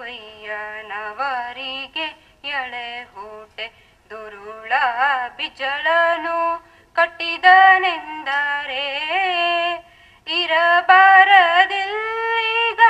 ಅಯ್ಯನವರಿಗೆ ಎಳೆ ಹೂಟೆ ದುರುಳ ಬಿಜಳನು ಕಟ್ಟಿದನೆಂದರೆ ಇರಬಾರದಿಲ್ಲೀಗ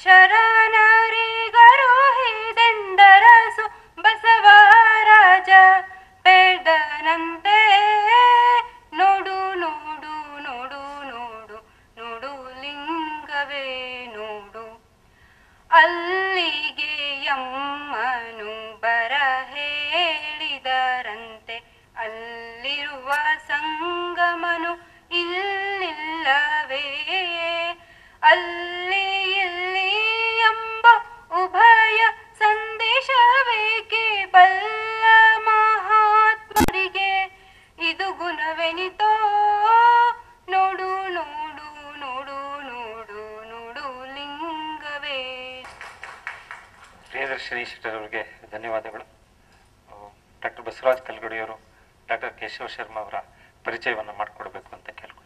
ಶರಣರಿಗರುಹಿದೆಂದರಸು ಬಸವರಾಜ ಪೇಳ್ದನಂತೆ ನೋಡು ನೋಡು ನೋಡು ನೋಡು ನೋಡು ಲಿಂಗವೇ ನೋಡು ಅಲ್ಲಿಗೆ ಯಮ್ಮನು ಬರ ಹೇಳಿದರಂತೆ ಅಲ್ಲಿರುವ ಸಂಗಮನು ಇಲ್ಲಿಲ್ಲವೇ ಅಲ್ಲಿ ಇಲ್ಲಿ ಎಂಬ ಉಭಯ ಸಂದೇಶವೇಕೆ ಬಲ್ಲ ಮಹಾತ್ಮರಿಗೆ ಇದು ಗುಣವೆನಿತೋ ನೋಡು ನೋಡು ನೋಡು ನೋಡು ನೋಡು ಲಿಂಗವೇ ಪ್ರಿಯದರ್ಶಿನಿ ಶೆಟ್ಟರ್ ಅವರಿಗೆ ಧನ್ಯವಾದಗಳು ಡಾಕ್ಟರ್ ಬಸವರಾಜ್ ಕಲ್ಗಡಿಯವರು ಡಾಕ್ಟರ್ ಕೇಶವ ಶರ್ಮಾ ಅವರ ಪರಿಚಯವನ್ನು ಮಾಡಿಕೊಡ್ಬೇಕು ಅಂತ ಕೇಳ್ಕೊಳ್ತೀನಿ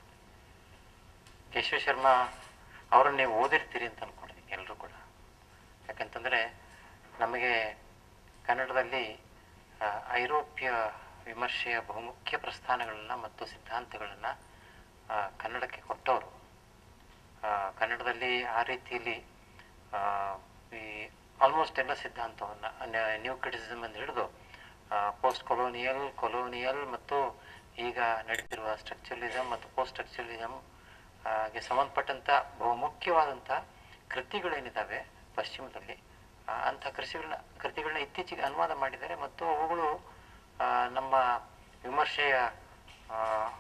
ಕೇಶವ ಶರ್ಮಾ ಅವರನ್ನು ನೀವು ಓದಿರ್ತೀರಿ ಅಂತ ಅನ್ಕೊಂಡಿದ್ದೀನಿ ಎಲ್ಲರೂ ಕೂಡ ಯಾಕಂತಂದರೆ ನಮಗೆ ಕನ್ನಡದಲ್ಲಿ ಆ, ಐರೋಪ್ಯ ವಿಮರ್ಶೆಯ ಬಹುಮುಖ್ಯ ಪ್ರಸ್ಥಾನಗಳನ್ನು ಮತ್ತು ಸಿದ್ಧಾಂತಗಳನ್ನು ಕನ್ನಡಕ್ಕೆ ಕೊಟ್ಟವರು ಆ, ಕನ್ನಡದಲ್ಲಿ ಆ ರೀತಿಯಲ್ಲಿ ಆ, ಈ ಆಲ್ಮೋಸ್ಟ್ ಎಲ್ಲ ಸಿದ್ಧಾಂತವನ್ನು ನ್ಯೂ ಕ್ರಿಟಿಸಿಸಮ್ ಅಂತ ಹಿಡಿದು ಪೋಸ್ಟ್ ಕೊಲೋನಿಯಲ್ ಕೊಲೋನಿಯಲ್ ಮತ್ತು ಈಗ ನಡೀತಿರುವ ಸ್ಟ್ರಕ್ಚರಲಿಸಮ್ ಮತ್ತು ಪೋಸ್ಟ್ ಸ್ಟ್ರಕ್ಚರಲಿಸಮ್ ಗೆ ಸಂಬಂಧಪಟ್ಟಂಥ ಬಹುಮುಖ್ಯವಾದಂಥ ಕೃತಿಗಳೇನಿದ್ದಾವೆ ಪಶ್ಚಿಮದಲ್ಲಿ ಆ, ಅಂಥ ಕೃಷಿಗಳನ್ನ ಕೃತಿಗಳನ್ನ ಇತ್ತೀಚೆಗೆ ಅನುವಾದ ಮಾಡಿದ್ದಾರೆ ಮತ್ತು ಅವುಗಳು ಆ, ನಮ್ಮ ವಿಮರ್ಶೆಯ ಆ,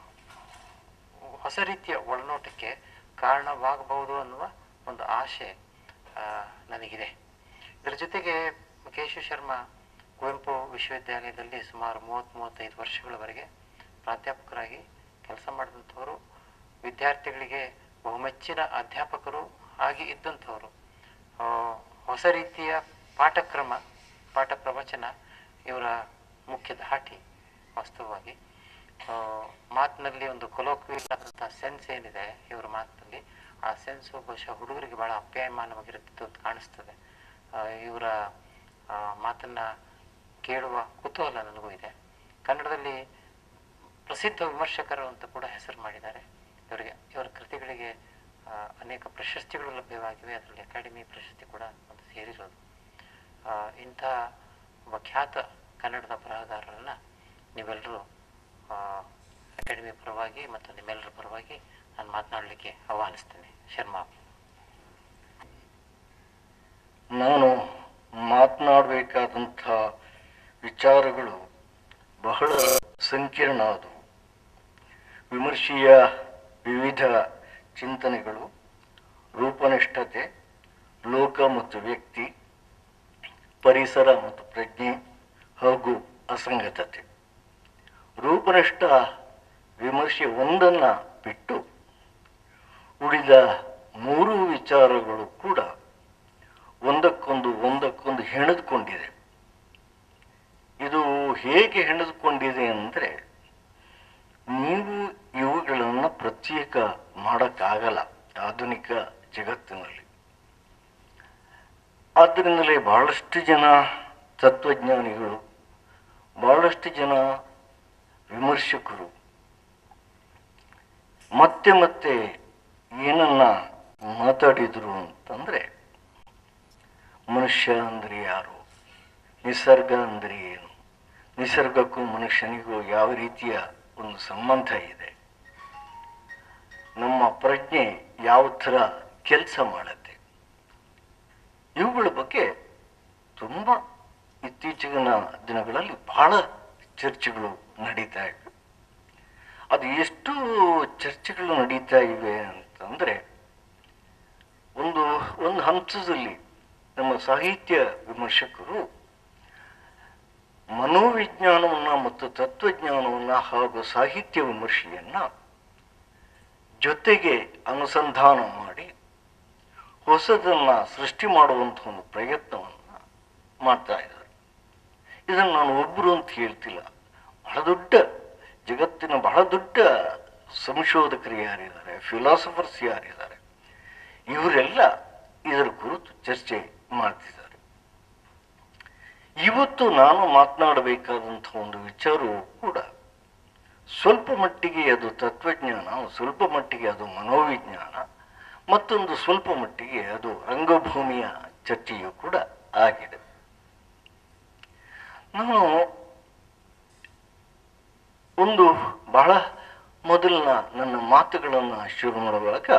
ಹೊಸ ರೀತಿಯ ಒಳನೋಟಕ್ಕೆ ಕಾರಣವಾಗಬಹುದು ಅನ್ನುವ ಒಂದು ಆಶೆ ಆ, ನನಗಿದೆ ಇದರ ಜೊತೆಗೆ ಕೇಶವ ಶರ್ಮಾ ಕುವೆಂಪು ವಿಶ್ವವಿದ್ಯಾಲಯದಲ್ಲಿ ಸುಮಾರು ಮೂವತ್ತ್ ಮೂವತ್ತೈದು ವರ್ಷಗಳವರೆಗೆ ಪ್ರಾಧ್ಯಾಪಕರಾಗಿ ಕೆಲಸ ಮಾಡಿದಂಥವರು ವಿದ್ಯಾರ್ಥಿಗಳಿಗೆ ಬಹುಮೆಚ್ಚಿನ ಅಧ್ಯಾಪಕರು ಆಗಿ ಇದ್ದಂಥವರು ಆ, ಹೊಸ ರೀತಿಯ ಪಾಠಕ್ರಮ ಪಾಠ ಪ್ರವಚನ ಇವರ ಮುಖ್ಯ ಧಾಟಿ ವಾಸ್ತವವಾಗಿ ಆ, ಮಾತಿನಲ್ಲಿ ಒಂದು ಕೊಲೋಕ್ವಿಯಲ್ ಆದಂಥ ಸೆನ್ಸ್ ಏನಿದೆ ಇವರ ಮಾತಿನಲ್ಲಿ ಆ ಸೆನ್ಸು ಬಹುಶಃ ಹುಡುಗರಿಗೆ ಬಹಳ ಅಪ್ಯಾಯಮಾನವಾಗಿರುತ್ತಿತ್ತು ಅಂತ ಕಾಣಿಸ್ತದೆ ಆ, ಇವರ ಆ, ಮಾತನ್ನ ಕೇಳುವ ಕುತೂಹಲ ನನಗೂ ಇದೆ ಕನ್ನಡದಲ್ಲಿ ಪ್ರಸಿದ್ಧ ವಿಮರ್ಶಕರು ಅಂತ ಕೂಡ ಹೆಸರು ಮಾಡಿದ್ದಾರೆ ಇವರಿಗೆ ಇವರ ಕೃತಿಗಳಿಗೆ ಆ, ಅನೇಕ ಪ್ರಶಸ್ತಿಗಳು ಲಭ್ಯವಾಗಿವೆ ಅದರಲ್ಲಿ ಅಕಾಡೆಮಿ ಪ್ರಶಸ್ತಿ ಕೂಡ ಒಂದು ಸೇರಿರೋದು ಆ, ಇಂಥ ಒಬ್ಬ ಖ್ಯಾತ ಕನ್ನಡದ ಬರಹಗಾರರನ್ನ ನೀವೆಲ್ಲರೂ ಅಕಾಡೆಮಿ ಪರವಾಗಿ ಮತ್ತು ನಿಮ್ಮೆಲ್ಲರ ಪರವಾಗಿ ನಾನು ಮಾತನಾಡಲಿಕ್ಕೆ ಆಹ್ವಾನಿಸ್ತೇನೆ ಶರ್ಮಾ ನಾನು ಮಾತನಾಡಬೇಕಾದಂಥ ವಿಚಾರಗಳು ಬಹಳ ಸಂಕೀರ್ಣ ಆದವು ವಿಮರ್ಶೆಯ ವಿವಿಧ ಚಿಂತನೆಗಳು ರೂಪನಿಷ್ಠತೆ ಲೋಕ ಮತ್ತು ವ್ಯಕ್ತಿ ಪರಿಸರ ಮತ್ತು ಪ್ರಜ್ಞೆ ಹಾಗೂ ಅಸಂಗತತೆ ರೂಪನಿಷ್ಠ ವಿಮರ್ಶೆ ಒಂದನ್ನ ಬಿಟ್ಟು ಉಳಿದ ಮೂರು ವಿಚಾರಗಳು ಕೂಡ ಒಂದಕ್ಕೊಂದು ಒಂದಕ್ಕೊಂದು ಹೆಣೆದುಕೊಂಡಿದೆ ಇದು ಹೇಗೆ ಹೆಣೆದುಕೊಂಡಿದೆ ಅಂದರೆ ನೀವು ಇವುಗಳನ್ನು ಪ್ರತ್ಯೇಕ ಮಾಡೋಕ್ಕಾಗಲ್ಲ ಆಧುನಿಕ ಜಗತ್ತಿನಲ್ಲಿ ಆದ್ದರಿಂದಲೇ ಬಹಳಷ್ಟು ಜನ ತತ್ವಜ್ಞಾನಿಗಳು ಬಹಳಷ್ಟು ಜನ ವಿಮರ್ಶಕರು ಮತ್ತೆ ಮತ್ತೆ ಏನನ್ನ ಮಾತಾಡಿದ್ರು ಅಂತಂದ್ರೆ ಮನುಷ್ಯ ಅಂದ್ರೆ ಯಾರು ನಿಸರ್ಗ ಅಂದ್ರೆ ಏನು ನಿಸರ್ಗಕ್ಕೂ ಮನುಷ್ಯನಿಗೂ ಯಾವ ರೀತಿಯ ಒಂದು ಸಂಬಂಧ ಇದೆ ನಮ್ಮ ಪ್ರಜ್ಞೆ ಯಾವ ಥರ ಕೆಲಸ ಮಾಡುತ್ತೆ ಇವುಗಳ ಬಗ್ಗೆ ತುಂಬ ಇತ್ತೀಚಿನ ದಿನಗಳಲ್ಲಿ ಬಹಳ ಚರ್ಚೆಗಳು ನಡೀತಾ ಇವೆ ಅದು ಎಷ್ಟು ಚರ್ಚೆಗಳು ನಡೀತಾ ಇವೆ ಅಂತಂದ್ರೆ ಒಂದು ಒಂದು ಹಂತದಲ್ಲಿ ನಮ್ಮ ಸಾಹಿತ್ಯ ವಿಮರ್ಶಕರು ಮನೋವಿಜ್ಞಾನವನ್ನ ಮತ್ತು ತತ್ವಜ್ಞಾನವನ್ನ ಹಾಗೂ ಸಾಹಿತ್ಯ ವಿಮರ್ಶೆಯನ್ನ ಜೊತೆಗೆ ಅನುಸಂಧಾನ ಮಾಡಿ ಹೊಸದನ್ನ ಸೃಷ್ಟಿ ಮಾಡುವಂಥ ಒಂದು ಪ್ರಯತ್ನವನ್ನ ಮಾಡ್ತಾ ಇದ್ದಾರೆ ಇದನ್ನು ನಾನು ಒಬ್ಬರು ಅಂತ ಹೇಳ್ತಿಲ್ಲ ಬಹಳ ದೊಡ್ಡ ಜಗತ್ತಿನ ಬಹಳ ದೊಡ್ಡ ಸಂಶೋಧಕರು ಯಾರಿದ್ದಾರೆ ಫಿಲಾಸಫರ್ಸ್ ಯಾರಿದ್ದಾರೆ ಇವರೆಲ್ಲ ಇದರ ಕುರಿತು ಚರ್ಚೆ ಮಾಡ್ತಿದ್ದಾರೆ ಇವತ್ತು ನಾನು ಮಾತನಾಡಬೇಕಾದಂಥ ಒಂದು ವಿಚಾರವೂ ಕೂಡ ಸ್ವಲ್ಪ ಮಟ್ಟಿಗೆ ಅದು ತತ್ವಜ್ಞಾನ ಸ್ವಲ್ಪ ಮಟ್ಟಿಗೆ ಅದು ಮನೋವಿಜ್ಞಾನ ಮತ್ತೊಂದು ಸ್ವಲ್ಪ ಮಟ್ಟಿಗೆ ಅದು ರಂಗಭೂಮಿಯ ಚರ್ಚೆಯೂ ಕೂಡ ಆಗಿದೆ ನಾನು ಒಂದು ಬಹಳ ಮೊದಲಿನ ನನ್ನ ಮಾತುಗಳನ್ನು ಶುರು ಮಾಡುವಾಗ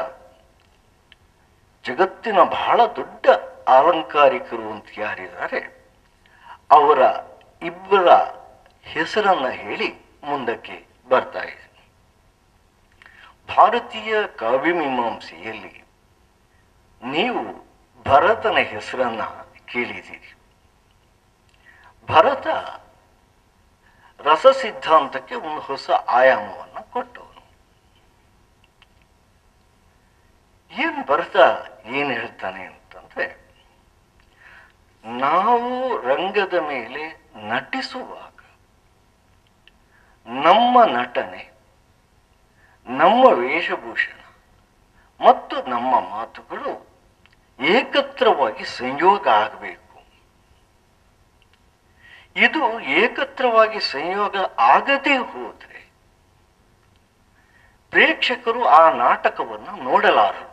ಜಗತ್ತಿನ ಬಹಳ ದೊಡ್ಡ ಅಲಂಕಾರಿಕರು ಅಂತ ಯಾರಿದ್ದಾರೆ ಅವರ ಇಬ್ಬರ ಹೆಸರನ್ನ ಹೇಳಿ ಮುಂದಕ್ಕೆ ಬರ್ತಾ ಇದೆ ಭಾರತೀಯ ಕಾವ್ಯಮೀಮಾಂಸೆಯಲ್ಲಿ ನೀವು ಭರತನ ಹೆಸರನ್ನ ಕೇಳಿದ್ದೀರಿ ಭರತ ರಸ ಸಿದ್ಧಾಂತಕ್ಕೆ ಒಂದು ಹೊಸ ಆಯಾಮವನ್ನು ಕೊಟ್ಟವನು ಏನ್ ಭರತ ಏನ್ ಹೇಳ್ತಾನೆ ಅಂತಂದ್ರೆ ನಾವು ರಂಗದ ಮೇಲೆ ನಟಿಸುವಾಗ ನಮ್ಮ ನಟನೆ ನಮ್ಮ ವೇಷಭೂಷಣ ಮತ್ತು ನಮ್ಮ ಮಾತುಗಳು ಏಕತ್ರವಾಗಿ ಸಂಯೋಗ ಆಗಬೇಕು ಇದು ಏಕತ್ರವಾಗಿ ಸಂಯೋಗ ಆಗದೇ ಹೋದ್ರೆ ಪ್ರೇಕ್ಷಕರು ಆ ನಾಟಕವನ್ನು ನೋಡಲಾರರು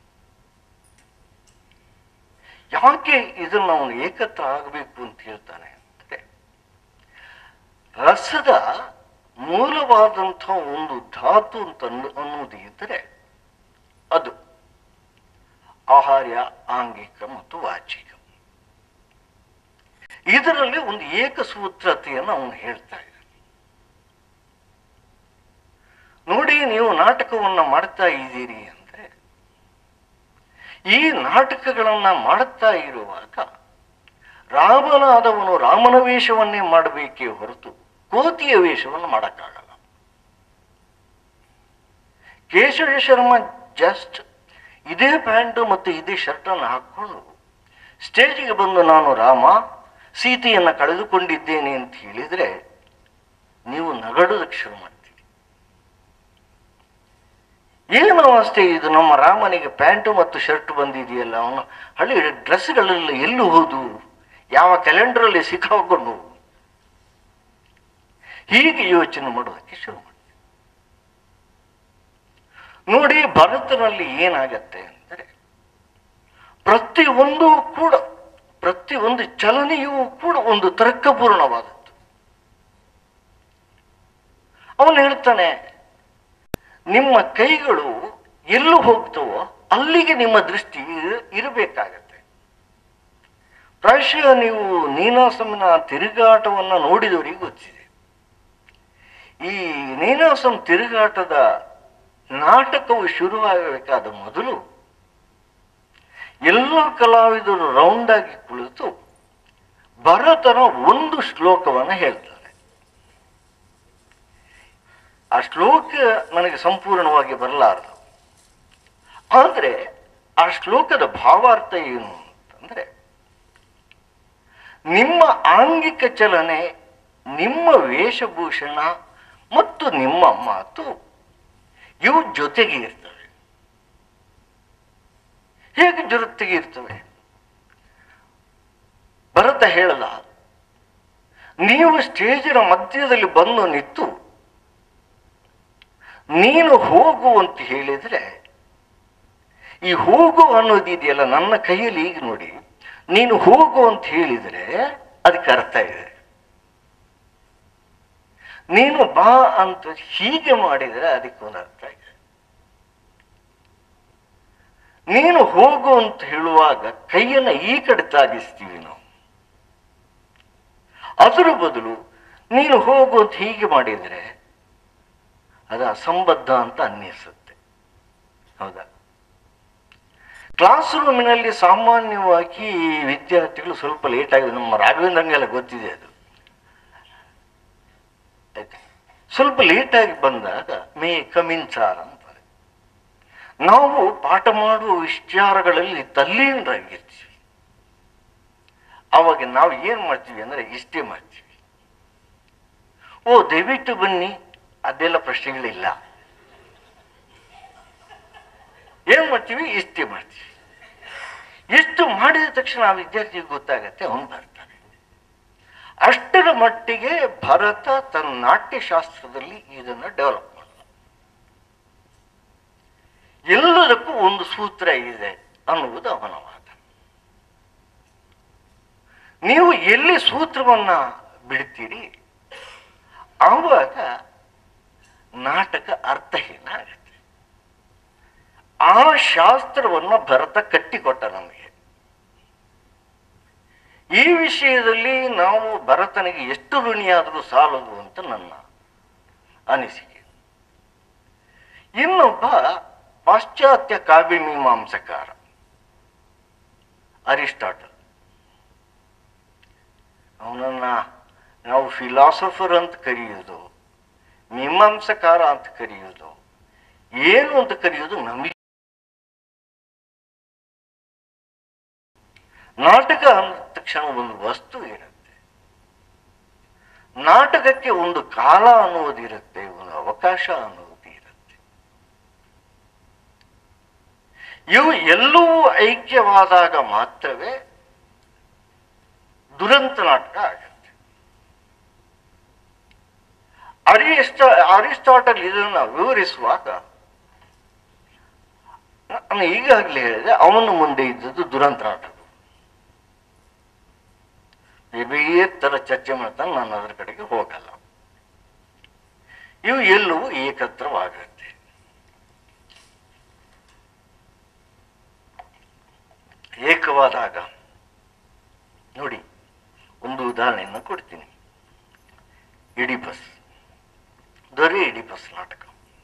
ಯಾಕೆ ಇದನ್ನು ಅವನು ಏಕತ್ರ ಆಗಬೇಕು ಅಂತ ಹೇಳ್ತಾನೆ ಅಂದ್ರೆ ರಸದ ಮೂಲವಾದಂಥ ಒಂದು ಧಾತು ಅಂತ ಅನ್ನು- ಅನ್ನೋದು ಇದ್ದರೆ ಅದು ಆಹಾರ್ಯ ಆಂಗಿಕ ಮತ್ತು ವಾಚಿಕ ಇದರಲ್ಲಿ ಒಂದು ಏಕಸೂತ್ರತೆಯನ್ನು ಅವನು ಹೇಳ್ತಾ ಇದ್ದಾನೆ ನೋಡಿ ನೀವು ನಾಟಕವನ್ನ ಮಾಡ್ತಾ ಇದ್ದೀರಿ ಅಂದ್ರೆ ಈ ನಾಟಕಗಳನ್ನ ಮಾಡುತ್ತಾ ಇರುವಾಗ ರಾಮನಾದವನು ರಾಮನ ವೇಷವನ್ನೇ ಮಾಡಬೇಕೇ ಹೊರತು ಕೋತಿಯ ವೇಷವನ್ನು ಮಾಡಕ್ಕಾಗಲ್ಲ ಕೇಶವ ಶರ್ಮ ಜಸ್ಟ್ ಇದೇ ಪ್ಯಾಂಟು ಮತ್ತು ಇದೇ ಶರ್ಟನ್ನು ಹಾಕೊಂಡು ಸ್ಟೇಜಿಗೆ ಬಂದು ನಾನು ರಾಮ ಸೀತೆಯನ್ನು ಕಳೆದುಕೊಂಡಿದ್ದೇನೆ ಅಂತ ಹೇಳಿದ್ರೆ ನೀವು ನಗಡೋದಕ್ಕೆ ಶುರು ಮಾಡ್ತೀರಿ ಏನು ಅಷ್ಟೇ ಇದು ನಮ್ಮ ರಾಮನಿಗೆ ಪ್ಯಾಂಟು ಮತ್ತು ಶರ್ಟ್ ಬಂದಿದೆಯಲ್ಲ ಅವನು ಹಳ್ಳಿ ಡ್ರೆಸ್ಗಳೆಲ್ಲ ಎಲ್ಲಿ ಹೋದು ಯಾವ ಕ್ಯಾಲೆಂಡರಲ್ಲಿ ಸಿಕ್ಕಾಕೊಂಡು ಹೀಗೆ ಯೋಚನೆ ಮಾಡೋದಕ್ಕೆ ಶುರು ಮಾಡಿ ನೋಡಿ ಭರತನಲ್ಲಿ ಏನಾಗತ್ತೆ ಅಂದರೆ ಪ್ರತಿಯೊಂದು ಕೂಡ ಪ್ರತಿಯೊಂದು ಚಲನೆಯೂ ಕೂಡ ಒಂದು ತರ್ಕಪೂರ್ಣವಾದದ್ದು ಅವನು ಹೇಳ್ತಾನೆ ನಿಮ್ಮ ಕೈಗಳು ಎಲ್ಲೂ ಹೋಗ್ತವೋ ಅಲ್ಲಿಗೆ ನಿಮ್ಮ ದೃಷ್ಟಿ ಇರ- ಇರಬೇಕಾಗತ್ತೆ ಪ್ರಾಯಶಃ ನೀವು ನೀನಾಸಂನ ತಿರುಗಾಟವನ್ನು ನೋಡಿದವರಿಗೆ ಗೊತ್ತಿದೆ ಈ ನೀನಾಸಂ ತಿರುಗಾಟದ ನಾಟಕವು ಶುರುವಾಗಬೇಕಾದ ಮೊದಲು ಎಲ್ಲ ಕಲಾವಿದರು ರೌಂಡ್ ಆಗಿ ಕುಳಿತು ಭರತನ ಒಂದು ಶ್ಲೋಕವನ್ನು ಹೇಳ್ತಾರೆ ಆ ಶ್ಲೋಕ ನನಗೆ ಸಂಪೂರ್ಣವಾಗಿ ಬರಲಾರದು ಆದರೆ ಆ ಶ್ಲೋಕದ ಭಾವಾರ್ಥ ಏನು ಅಂತಂದ್ರೆ ನಿಮ್ಮ ಆಂಗಿಕ ಚಲನೆ ನಿಮ್ಮ ವೇಷಭೂಷಣ ಮತ್ತು ನಿಮ್ಮ ಮಾತು ಇವು ಜೊತೆಗೆ ಇರ್ತವೆ ಹೇಗೆ ಜೊತೆಗೆ ಇರ್ತವೆ ಭರತ ಹೇಳಲ್ಲ ನೀವು ಸ್ಟೇಜಿನ ಮಧ್ಯದಲ್ಲಿ ಬಂದು ನಿಂತು ನೀನು ಹೋಗು ಅಂತ ಹೇಳಿದ್ರೆ ಈ ಹೋಗು ಅನ್ನೋದಿದೆಯಲ್ಲ ನನ್ನ ಕೈಯಲ್ಲಿ ಈಗ ನೋಡಿ ನೀನು ಹೋಗು ಅಂತ ಹೇಳಿದ್ರೆ ಅದಕ್ಕೆ ಅರ್ಥ ಇದೆ ನೀನು ಬಾ ಅಂತ ಹೀಗೆ ಮಾಡಿದರೆ ಅದಕ್ಕೆ ಒಂದು ಅರ್ಥ ಇದೆ ನೀನು ಹೋಗು ಅಂತ ಹೇಳುವಾಗ ಕೈಯನ್ನ ಈ ಕಡೆ ತಾಗಿಸ್ತೀವಿ ನಾವು ಅದರ ಬದಲು ನೀನು ಹೋಗು ಅಂತ ಹೀಗೆ ಮಾಡಿದರೆ ಅದು ಅಸಂಬದ್ಧ ಅಂತ ಅನ್ನಿಸುತ್ತೆ ಹೌದಾ ಕ್ಲಾಸ್ ರೂಮಿನಲ್ಲಿ ಸಾಮಾನ್ಯವಾಗಿ ವಿದ್ಯಾರ್ಥಿಗಳು ಸ್ವಲ್ಪ ಲೇಟ್ ಆಗಿದೆ ನಮ್ಮ ರಾಘವೇಂದ್ರಂಗೆಲ್ಲ ಗೊತ್ತಿದೆ ಅದು ಆಯ್ತಾ? ಸ್ವಲ್ಪ ಲೇಟಾಗಿ ಬಂದಾಗ ಮೇ ಕಮಿನ್ ಸಾರ್ ಅಂತಾರೆ ನಾವು ಪಾಠ ಮಾಡುವ ವಿಚಾರಗಳಲ್ಲಿ ತಲ್ಲೀನರಾಗಿರ್ತೀವಿ ಅವಾಗ ನಾವು ಏನ್ ಮಾಡ್ತೀವಿ ಅಂದ್ರೆ ಇಷ್ಟೇ ಮಾಡ್ತೀವಿ ಓ ದಯವಿಟ್ಟು ಬನ್ನಿ ಅದೆಲ್ಲ ಪ್ರಶ್ನೆಗಳಿಲ್ಲ ಏನ್ ಮಾಡ್ತೀವಿ ಇಷ್ಟೇ ಮಾಡ್ತೀವಿ ಇಷ್ಟು ಮಾಡಿದ ತಕ್ಷಣ ಆ ವಿದ್ಯಾರ್ಥಿಗೆ ಗೊತ್ತಾಗತ್ತೆ ಅವನು ಬರ್ತಾನೆ ಅಷ್ಟರ ಮಟ್ಟಿಗೆ ಭರತ ತನ್ನ ನಾಟ್ಯಶಾಸ್ತ್ರದಲ್ಲಿ ಇದನ್ನು ಡೆವಲಪ್ ಮಾಡಿದ ಎಲ್ಲದಕ್ಕೂ ಒಂದು ಸೂತ್ರ ಇದೆ ಅನ್ನುವುದು ಅವನ ವಾದ ನೀವು ಎಲ್ಲಿ ಸೂತ್ರವನ್ನ ಬಿಡ್ತೀರಿ ಆವಾಗ ನಾಟಕ ಅರ್ಥಹೀನ ಆಗುತ್ತೆ ಆ ಶಾಸ್ತ್ರವನ್ನ ಭರತ ಕಟ್ಟಿಕೊಟ್ಟ ನಮಗೆ ಈ ವಿಷಯದಲ್ಲಿ ನಾವು ಭರತನಿಗೆ ಎಷ್ಟು ಋಣಿಯಾದರೂ ಸಾಲದು ಅಂತ ನನ್ನ ಅನಿಸಿಕೆ ಇನ್ನೊಬ್ಬ ಪಾಶ್ಚಾತ್ಯ ಕಾವ್ಯ ಮೀಮಾಂಸಕಾರ ಅರಿಸ್ಟಾಟಲ್ ಅವನನ್ನ ನಾವು ಫಿಲಾಸಫರ್ ಅಂತ ಕರೆಯೋದು ಮೀಮಾಂಸಕಾರ ಅಂತ ಕರೆಯೋದು ಏನು ಅಂತ ಕರೆಯೋದು ನಮಗೆ ನಾಟಕ ಅಂದ ತಕ್ಷಣ ಒಂದು ವಸ್ತು ಇರುತ್ತೆ ನಾಟಕಕ್ಕೆ ಒಂದು ಕಾಲ ಅನ್ನೋದಿರುತ್ತೆ ಒಂದು ಅವಕಾಶ ಅನ್ನೋದು ಇರುತ್ತೆ ಇವು ಎಲ್ಲವೂ ಐಕ್ಯವಾದಾಗ ಮಾತ್ರವೇ ದುರಂತ ನಾಟಕ ಆಗುತ್ತೆ ಅರಿಸ್ಟ ಅರಿಸ್ಟಾಟಲ್ ಇದನ್ನ ವಿವರಿಸುವಾಗ ನಾನು ಈಗಾಗಲೇ ಹೇಳಿದೆ ಅವನ ಮುಂದೆ ಇದ್ದದ್ದು ದುರಂತ ನಾಟಕ ಬೇರೆ ತರ ಚರ್ಚೆ ಮಾಡ್ತಾನೆ ನಾನು ಅದರ ಕಡೆಗೆ ಹೋಗಲ್ಲ ಇವು ಎಲ್ಲವೂ ಏಕತ್ರವಾಗುತ್ತೆ ಏಕವಾದಾಗ ನೋಡಿ ಒಂದು ಉದಾಹರಣೆಯನ್ನು ಕೊಡ್ತೀನಿ ಇಡಿಪಸ್ ದೊರೆ ಇಡಿಪಸ್ ನಾಟಕ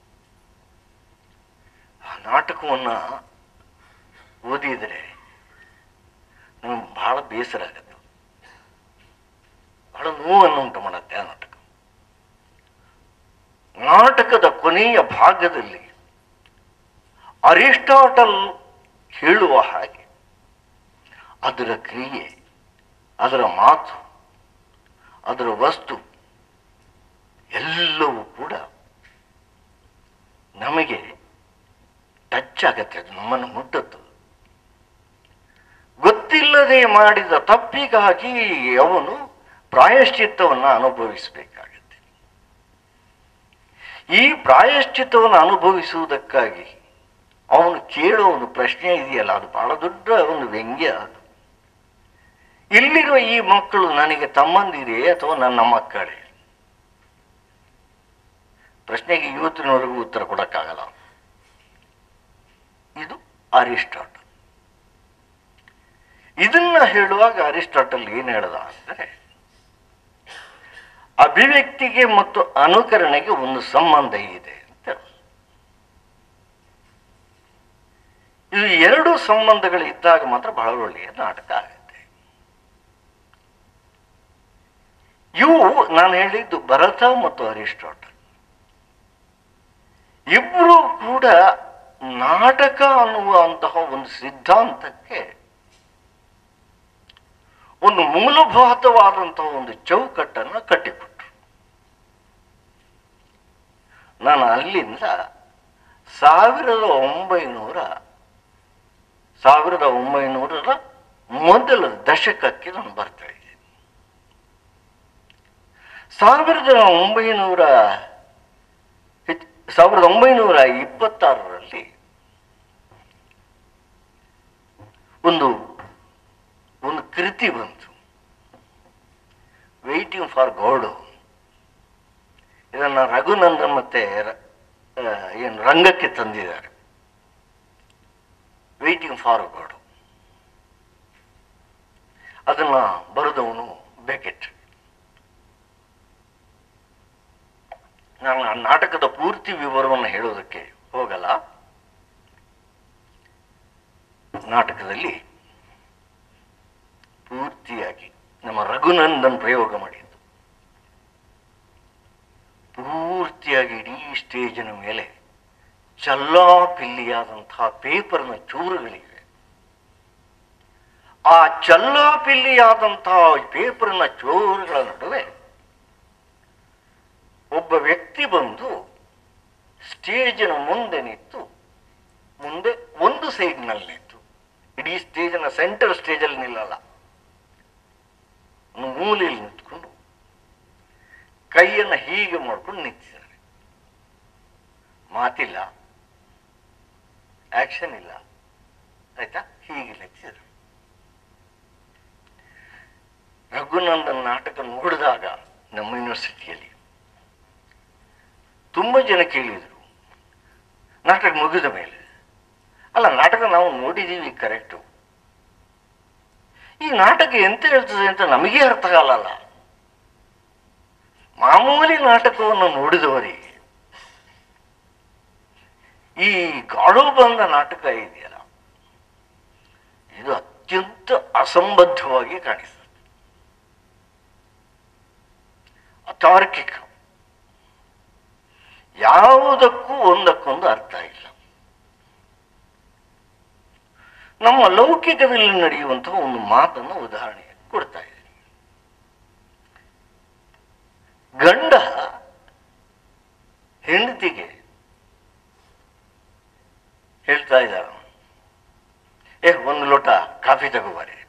ಆ ನಾಟಕವನ್ನ ಓದಿದರೆ ನಮ್ಗೆ ಬಹಳ ಬೇಸರ ಆಗುತ್ತೆ ಬಹಳ ನೋವನ್ನು ಉಂಟು ಮಾಡುತ್ತೆ ಆ ನಾಟಕ ನಾಟಕದ ಕೊನೆಯ ಭಾಗದಲ್ಲಿ ಅರಿಸ್ಟಾಟಲ್ ಹೇಳುವ ಹಾಗೆ ಅದರ ಕ್ರಿಯೆ ಅದರ ಮಾತು ಅದರ ವಸ್ತು ಎಲ್ಲವೂ ಕೂಡ ನಮಗೆ ಟಚ್ ಆಗತ್ತೆ ಅದು ನಮ್ಮನ್ನು ಮುಟ್ಟದ್ದು ಗೊತ್ತಿಲ್ಲದೆ ಮಾಡಿದ ತಪ್ಪಿಗಾಗಿ ಅವನು ಪ್ರಾಯಶ್ಚಿತ್ತವನ್ನು ಅನುಭವಿಸಬೇಕಾಗತ್ತೆ ಈ ಪ್ರಾಯಶ್ಚಿತ್ತವನ್ನು ಅನುಭವಿಸುವುದಕ್ಕಾಗಿ ಅವನು ಕೇಳೋ ಒಂದು ಪ್ರಶ್ನೆ ಇದೆಯಲ್ಲ ಅದು ಬಹಳ ದೊಡ್ಡ ಒಂದು ವ್ಯಂಗ್ಯ ಅದು ಇಲ್ಲಿರುವ ಈ ಮಕ್ಕಳು ನನಗೆ ತಮ್ಮಂದಿರೇ ಅಥವಾ ನನ್ನ ಮಕ್ಕಳೇ ಪ್ರಶ್ನೆಗೆ ಇವತ್ತಿನವರೆಗೂ ಉತ್ತರ ಕೊಡಕ್ಕಾಗಲ್ಲ ಇದು ಅರಿಸ್ಟಾಟಲ್ ಇದನ್ನ ಹೇಳುವಾಗ ಅರಿಸ್ಟಾಟಲ್ ಏನ್ ಹೇಳ್ದ ಅಂದರೆ ಅಭಿವ್ಯಕ್ತಿಗೆ ಮತ್ತು ಅನುಕರಣೆಗೆ ಒಂದು ಸಂಬಂಧ ಇದೆ ಅಂತ ಹೇಳ್ದ. ಇದು ಎರಡು ಸಂಬಂಧಗಳು ಇದ್ದಾಗ ಮಾತ್ರ ಬಹಳ ಒಳ್ಳೆಯ ನಾಟಕ ಆಗುತ್ತೆ ಇವು ನಾನು ಹೇಳಿದ್ದು ಭರತ ಮತ್ತು ಅರಿಸ್ಟಾಟಲ್ ಇಬ್ಬರು ಕೂಡ ನಾಟಕ ಅನ್ನುವಂತಹ ಒಂದು ಸಿದ್ಧಾಂತಕ್ಕೆ ಒಂದು ಮೂಲಭೂತವಾದಂತಹ ಒಂದು ಚೌಕಟ್ಟನ್ನು ಕಟ್ಟಿಕೊಟ್ರು ನಾನು ಅಲ್ಲಿಂದ ಸಾವಿರದ ಒಂಬೈನೂರ ಸಾವಿರದ ಒಂಬೈನೂರರ ಮೊದಲ ದಶಕಕ್ಕೆ ನಾನು ಬರ್ತಾ ಇದ್ದೀನಿ ಸಾವಿರದ ಒಂಬೈನೂರ ಹೆಚ್- ಸಾವಿರದ ಒಂಬೈನೂರ ಇಪ್ಪತ್ತಾರರಲ್ಲಿ ಒಂದು ಒಂದು ಕೃತಿ ಬಂತು ವೇಟಿಂಗ್ ಫಾರ್ ಗೋಡು ಇದನ್ನ ರಘುನಂದನ್ ಮತ್ತೆ ರ- ಆ, ಏನು ರಂಗಕ್ಕೆ ತಂದಿದ್ದಾರೆ ವೇಟಿಂಗ್ ಫಾರ್ ಗೋಡು ಅದನ್ನ ಬರೆದವನು ಬೆಕೆಟ್ ನಾನು ಆ ನಾಟಕದ ಪೂರ್ತಿ ವಿವರವನ್ನು ಹೇಳೋದಕ್ಕೆ ಹೋಗಲ್ಲ ನಾಟಕದಲ್ಲಿ ಪೂರ್ತಿಯಾಗಿ ನಮ್ಮ ರಘುನಂದನ್ ಪ್ರಯೋಗ ಮಾಡಿದ್ದು ಪೂರ್ತಿಯಾಗಿ ಇಡೀ ಸ್ಟೇಜಿನ ಮೇಲೆ ಚಲ್ಲಾಪಿಲ್ಲಿಯಾದಂತಹ ಪೇಪರ್ನ ಚೂರುಗಳಿವೆ ಆ ಚಲ್ಲಾಪಿಲ್ಲಿಯಾದಂತಹ ಪೇಪರ್ನ ಚೂರುಗಳ ನಡುವೆ ಒಬ್ಬ ವ್ಯಕ್ತಿ ಬಂದು ಸ್ಟೇಜಿನ ಮುಂದೆ ನಿಂತು ಮುಂದೆ ಒಂದು ಸೈಡ್ನಲ್ಲಿ ನಿಂತು ಇಡೀ ಸ್ಟೇಜಿನ ಸೆಂಟರ್ ಸ್ಟೇಜಲ್ಲಿ ನಿಲ್ಲಲ್ಲ ಒಂದು ಮೂಲೆಯಲ್ಲಿ ನಿಂತ್ಕೊಂಡು ಕೈಯನ್ನು ಹೀಗೆ ಮಾಡ್ಕೊಂಡು ನಿಂತಿದ್ದಾನೆ ಮಾತಿಲ್ಲ ಆಕ್ಷನ್ ಇಲ್ಲ ಆಯ್ತಾ ಹೀಗೆ ನಿಂತಿದ್ದಾನೆ ರಘುನಂದನ್ ನಾಟಕ ನೋಡಿದಾಗ ನಮ್ಮ ಯೂನಿವರ್ಸಿಟಿಯಲ್ಲಿ ತುಂಬ ಜನ ಕೇಳಿದರು ನಾಟಕ ಮುಗಿದ ಮೇಲೆ ಅಲ್ಲ ನಾಟಕ ನಾವು ನೋಡಿದ್ದೀವಿ ಕರೆಕ್ಟು ಈ ನಾಟಕ ಎಂತ ಹೇಳ್ತದೆ ಅಂತ ನಮಗೆ ಅರ್ಥ ಆಗಲ್ಲ ಮಾಮೂಲಿ ನಾಟಕವನ್ನು ನೋಡಿದವರಿಗೆ ಈ ಗಾಳು ಬಂದ ನಾಟಕ ಇದೆಯಲ್ಲ ಇದು ಅತ್ಯಂತ ಅಸಂಬದ್ಧವಾಗಿ ಕಾಣಿಸ್ತದೆ ಅತಾರ್ಕಿಕ ಯಾವುದಕ್ಕೂ ಒಂದಕ್ಕೊಂದು ಅರ್ಥ ಇಲ್ಲ ನಮ್ಮ ಲೌಕಿಕದಲ್ಲಿ ನಡೆಯುವಂತಹ ಒಂದು ಮಾತನ್ನು ಉದಾಹರಣೆ ಕೊಡ್ತಾ ಇದೆ ಗಂಡ ಹೆಂಡತಿಗೆ ಹೇಳ್ತಾ ಇದ್ದ ಏ ಒಂದು ಲೋಟ ಕಾಫಿ ತಗೋಬಾರೆ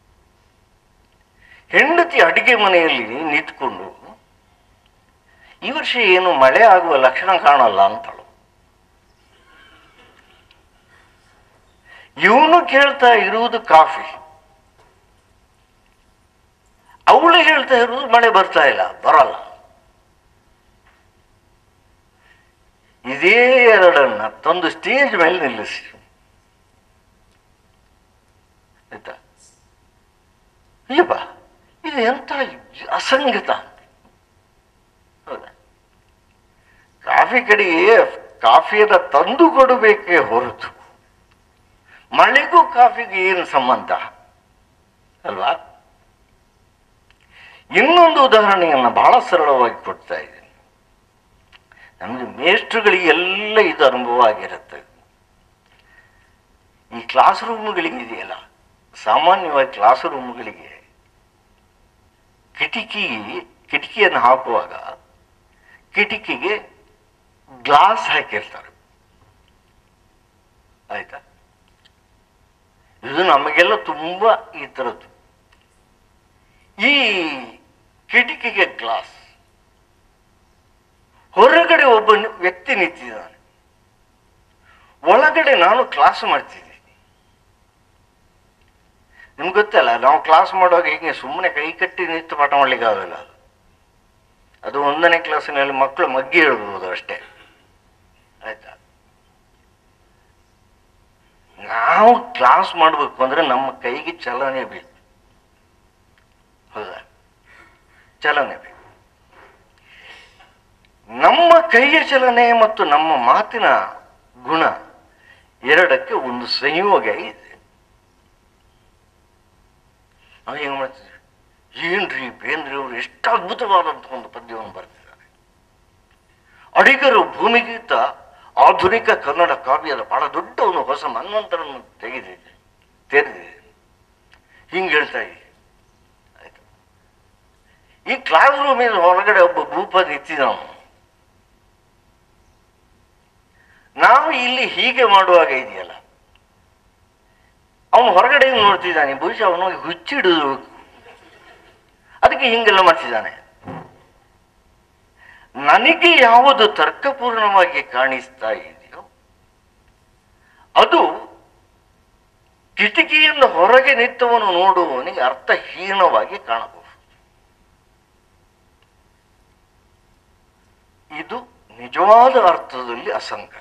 ಹೆಂಡತಿ ಅಡಿಗೆ ಮನೆಯಲ್ಲಿ ನಿಂತ್ಕೊಂಡು ಈ ವರ್ಷ ಏನು ಮಳೆ ಆಗುವ ಲಕ್ಷಣ ಕಾಣಲ್ಲ ಅಂತಳು ಇವನು ಕೇಳ್ತಾ ಇರುವುದು ಕಾಫಿ ಅವಳು ಹೇಳ್ತಾ ಇರುವುದು ಮಳೆ ಬರ್ತಾ ಇಲ್ಲ ಬರಲ್ಲ ಇದೇ ಎರಡನ್ನ ತಂದು ಸ್ಟೇಜ್ ಮೇಲೆ ನಿಲ್ಲಿಸಿ ಆಯ್ತಾ ಅಯ್ಯಪ್ಪ ಇದು ಎಂತ ಅಸಂಗತ ಹೌದಾ ಕಾಫಿ ಕಡೆಗೆ ಕಾಫಿಯನ್ನು ತಂದು ಕೊಡಬೇಕೇ ಹೊರತು ಮಳೆಗೂ ಕಾಫಿಗೂ ಏನು ಸಂಬಂಧ ಅಲ್ವಾ ಇನ್ನೊಂದು ಉದಾಹರಣೆಯನ್ನು ಬಹಳ ಸರಳವಾಗಿ ಕೊಡ್ತಾ ಇದ್ದೀನಿ ನಮಗೆ ಮೇಷ್ಟ್ರುಗಳಿಗೆ ಎಲ್ಲ ಇದು ಅನುಭವ ಆಗಿರುತ್ತೆ ಈ ಕ್ಲಾಸ್ ರೂಮ್ಗಳಿಗೆ ಇದೆಯಲ್ಲ ಸಾಮಾನ್ಯವಾಗಿ ಕ್ಲಾಸ್ ರೂಮ್ಗಳಿಗೆ ಕಿಟಕಿ ಕಿಟಕಿಯನ್ನು ಹಾಕುವಾಗ ಕಿಟಕಿಗೆ ಗ್ಲಾಸ್ ಹಾಕಿರ್ತಾರೆ ಆಯ್ತಾ ಇದು ನಮಗೆಲ್ಲ ತುಂಬಾ ಈ ಥರದ್ದು ಈ ಕಿಟಕಿಗೆ ಗ್ಲಾಸ್ ಹೊರಗಡೆ ಒಬ್ಬ ನಿ- ವ್ಯಕ್ತಿ ನಿಂತಿದ್ದಾನೆ ಒಳಗಡೆ ನಾನು ಕ್ಲಾಸ್ ಮಾಡ್ತಿದ್ದೀನಿ ನಿಮ್ಗೆ ಗೊತ್ತಲ್ಲ ನಾವು ಕ್ಲಾಸ್ ಮಾಡುವಾಗ ಹೀಗೆ ಸುಮ್ಮನೆ ಕೈ ಕಟ್ಟಿ ನಿಂತು ಪಾಠ ಮಾಡ್ಲಿಕ್ಕೆ ಆಗೋಲ್ಲ ಅದು ಅದು ಒಂದನೇ ಕ್ಲಾಸಿನಲ್ಲಿ ಮಕ್ಕಳು ಮಗ್ಗಿ ಹೇಳ್ಬೋದು ಅಷ್ಟೇ ಆಯ್ತಾ ನಾವು ಕ್ಲಾಸ್ ಮಾಡಬೇಕು ಅಂದ್ರೆ ನಮ್ಮ ಕೈಗೆ ಚಲನೆ ಬೇಕು ಹೌದಾ ಚಲನೆ ಬೇಕು ನಮ್ಮ ಕೈಯ ಚಲನೆ ಮತ್ತು ನಮ್ಮ ಮಾತಿನ ಗುಣ ಎರಡಕ್ಕೆ ಒಂದು ಸಂಯೋಗ ಇದೆ ನಾವು ಹೆಂಗ್ ಮಾಡ್ತಿದ್ವಿ ಏನ್ರಿ ಬೇಂದ್ರಿ ಅವರು ಎಷ್ಟು ಅದ್ಭುತವಾದಂತಹ ಒಂದು ಪದ್ಯವನ್ನು ಬರೆದಿದ್ದಾರೆ ಅಡಿಗರು ಭೂಮಿಗಿಂತ ಆಧುನಿಕ ಕನ್ನಡ ಕಾವ್ಯದ ಬಹಳ ದೊಡ್ಡ ಒಂದು ಹೊಸ ಮನ್ವಂತರನ್ನು ತೆಗೆದಿದೆ ತೆರೆದಿದೆ ಹಿಂಗೆ ಹೇಳ್ತಾ ಇದೆ ಆಯ್ತು ಈ ಕ್ಲಾಸ್ ರೂಮಿನ ಹೊರಗಡೆ ಒಬ್ಬ ಭೂಪ ನಿಂತಿದ್ದವನು ನಾವು ಇಲ್ಲಿ ಹೀಗೆ ಮಾಡುವಾಗ ಇದೆಯಲ್ಲ ಅವನು ಹೊರಗಡೆ ನೋಡ್ತಿದ್ದಾನೆ ಬಹುಶಃ ಅವನಿಗೆ ಹುಚ್ಚಿಡುದು ಅದಕ್ಕೆ ಹಿಂಗೆಲ್ಲ ಮಾಡ್ತಿದ್ದಾನೆ ನನಗೆ ಯಾವುದು ತರ್ಕಪೂರ್ಣವಾಗಿ ಕಾಣಿಸ್ತಾ ಇದೆಯೋ ಅದು ಕಿಟಕಿಯಿಂದ ಹೊರಗೆ ನಿಂತವನು ನೋಡುವವನಿಗೆ ಅರ್ಥಹೀನವಾಗಿ ಕಾಣಬಹುದು ಇದು ನಿಜವಾದ ಅರ್ಥದಲ್ಲಿ ಅಸಂಗತ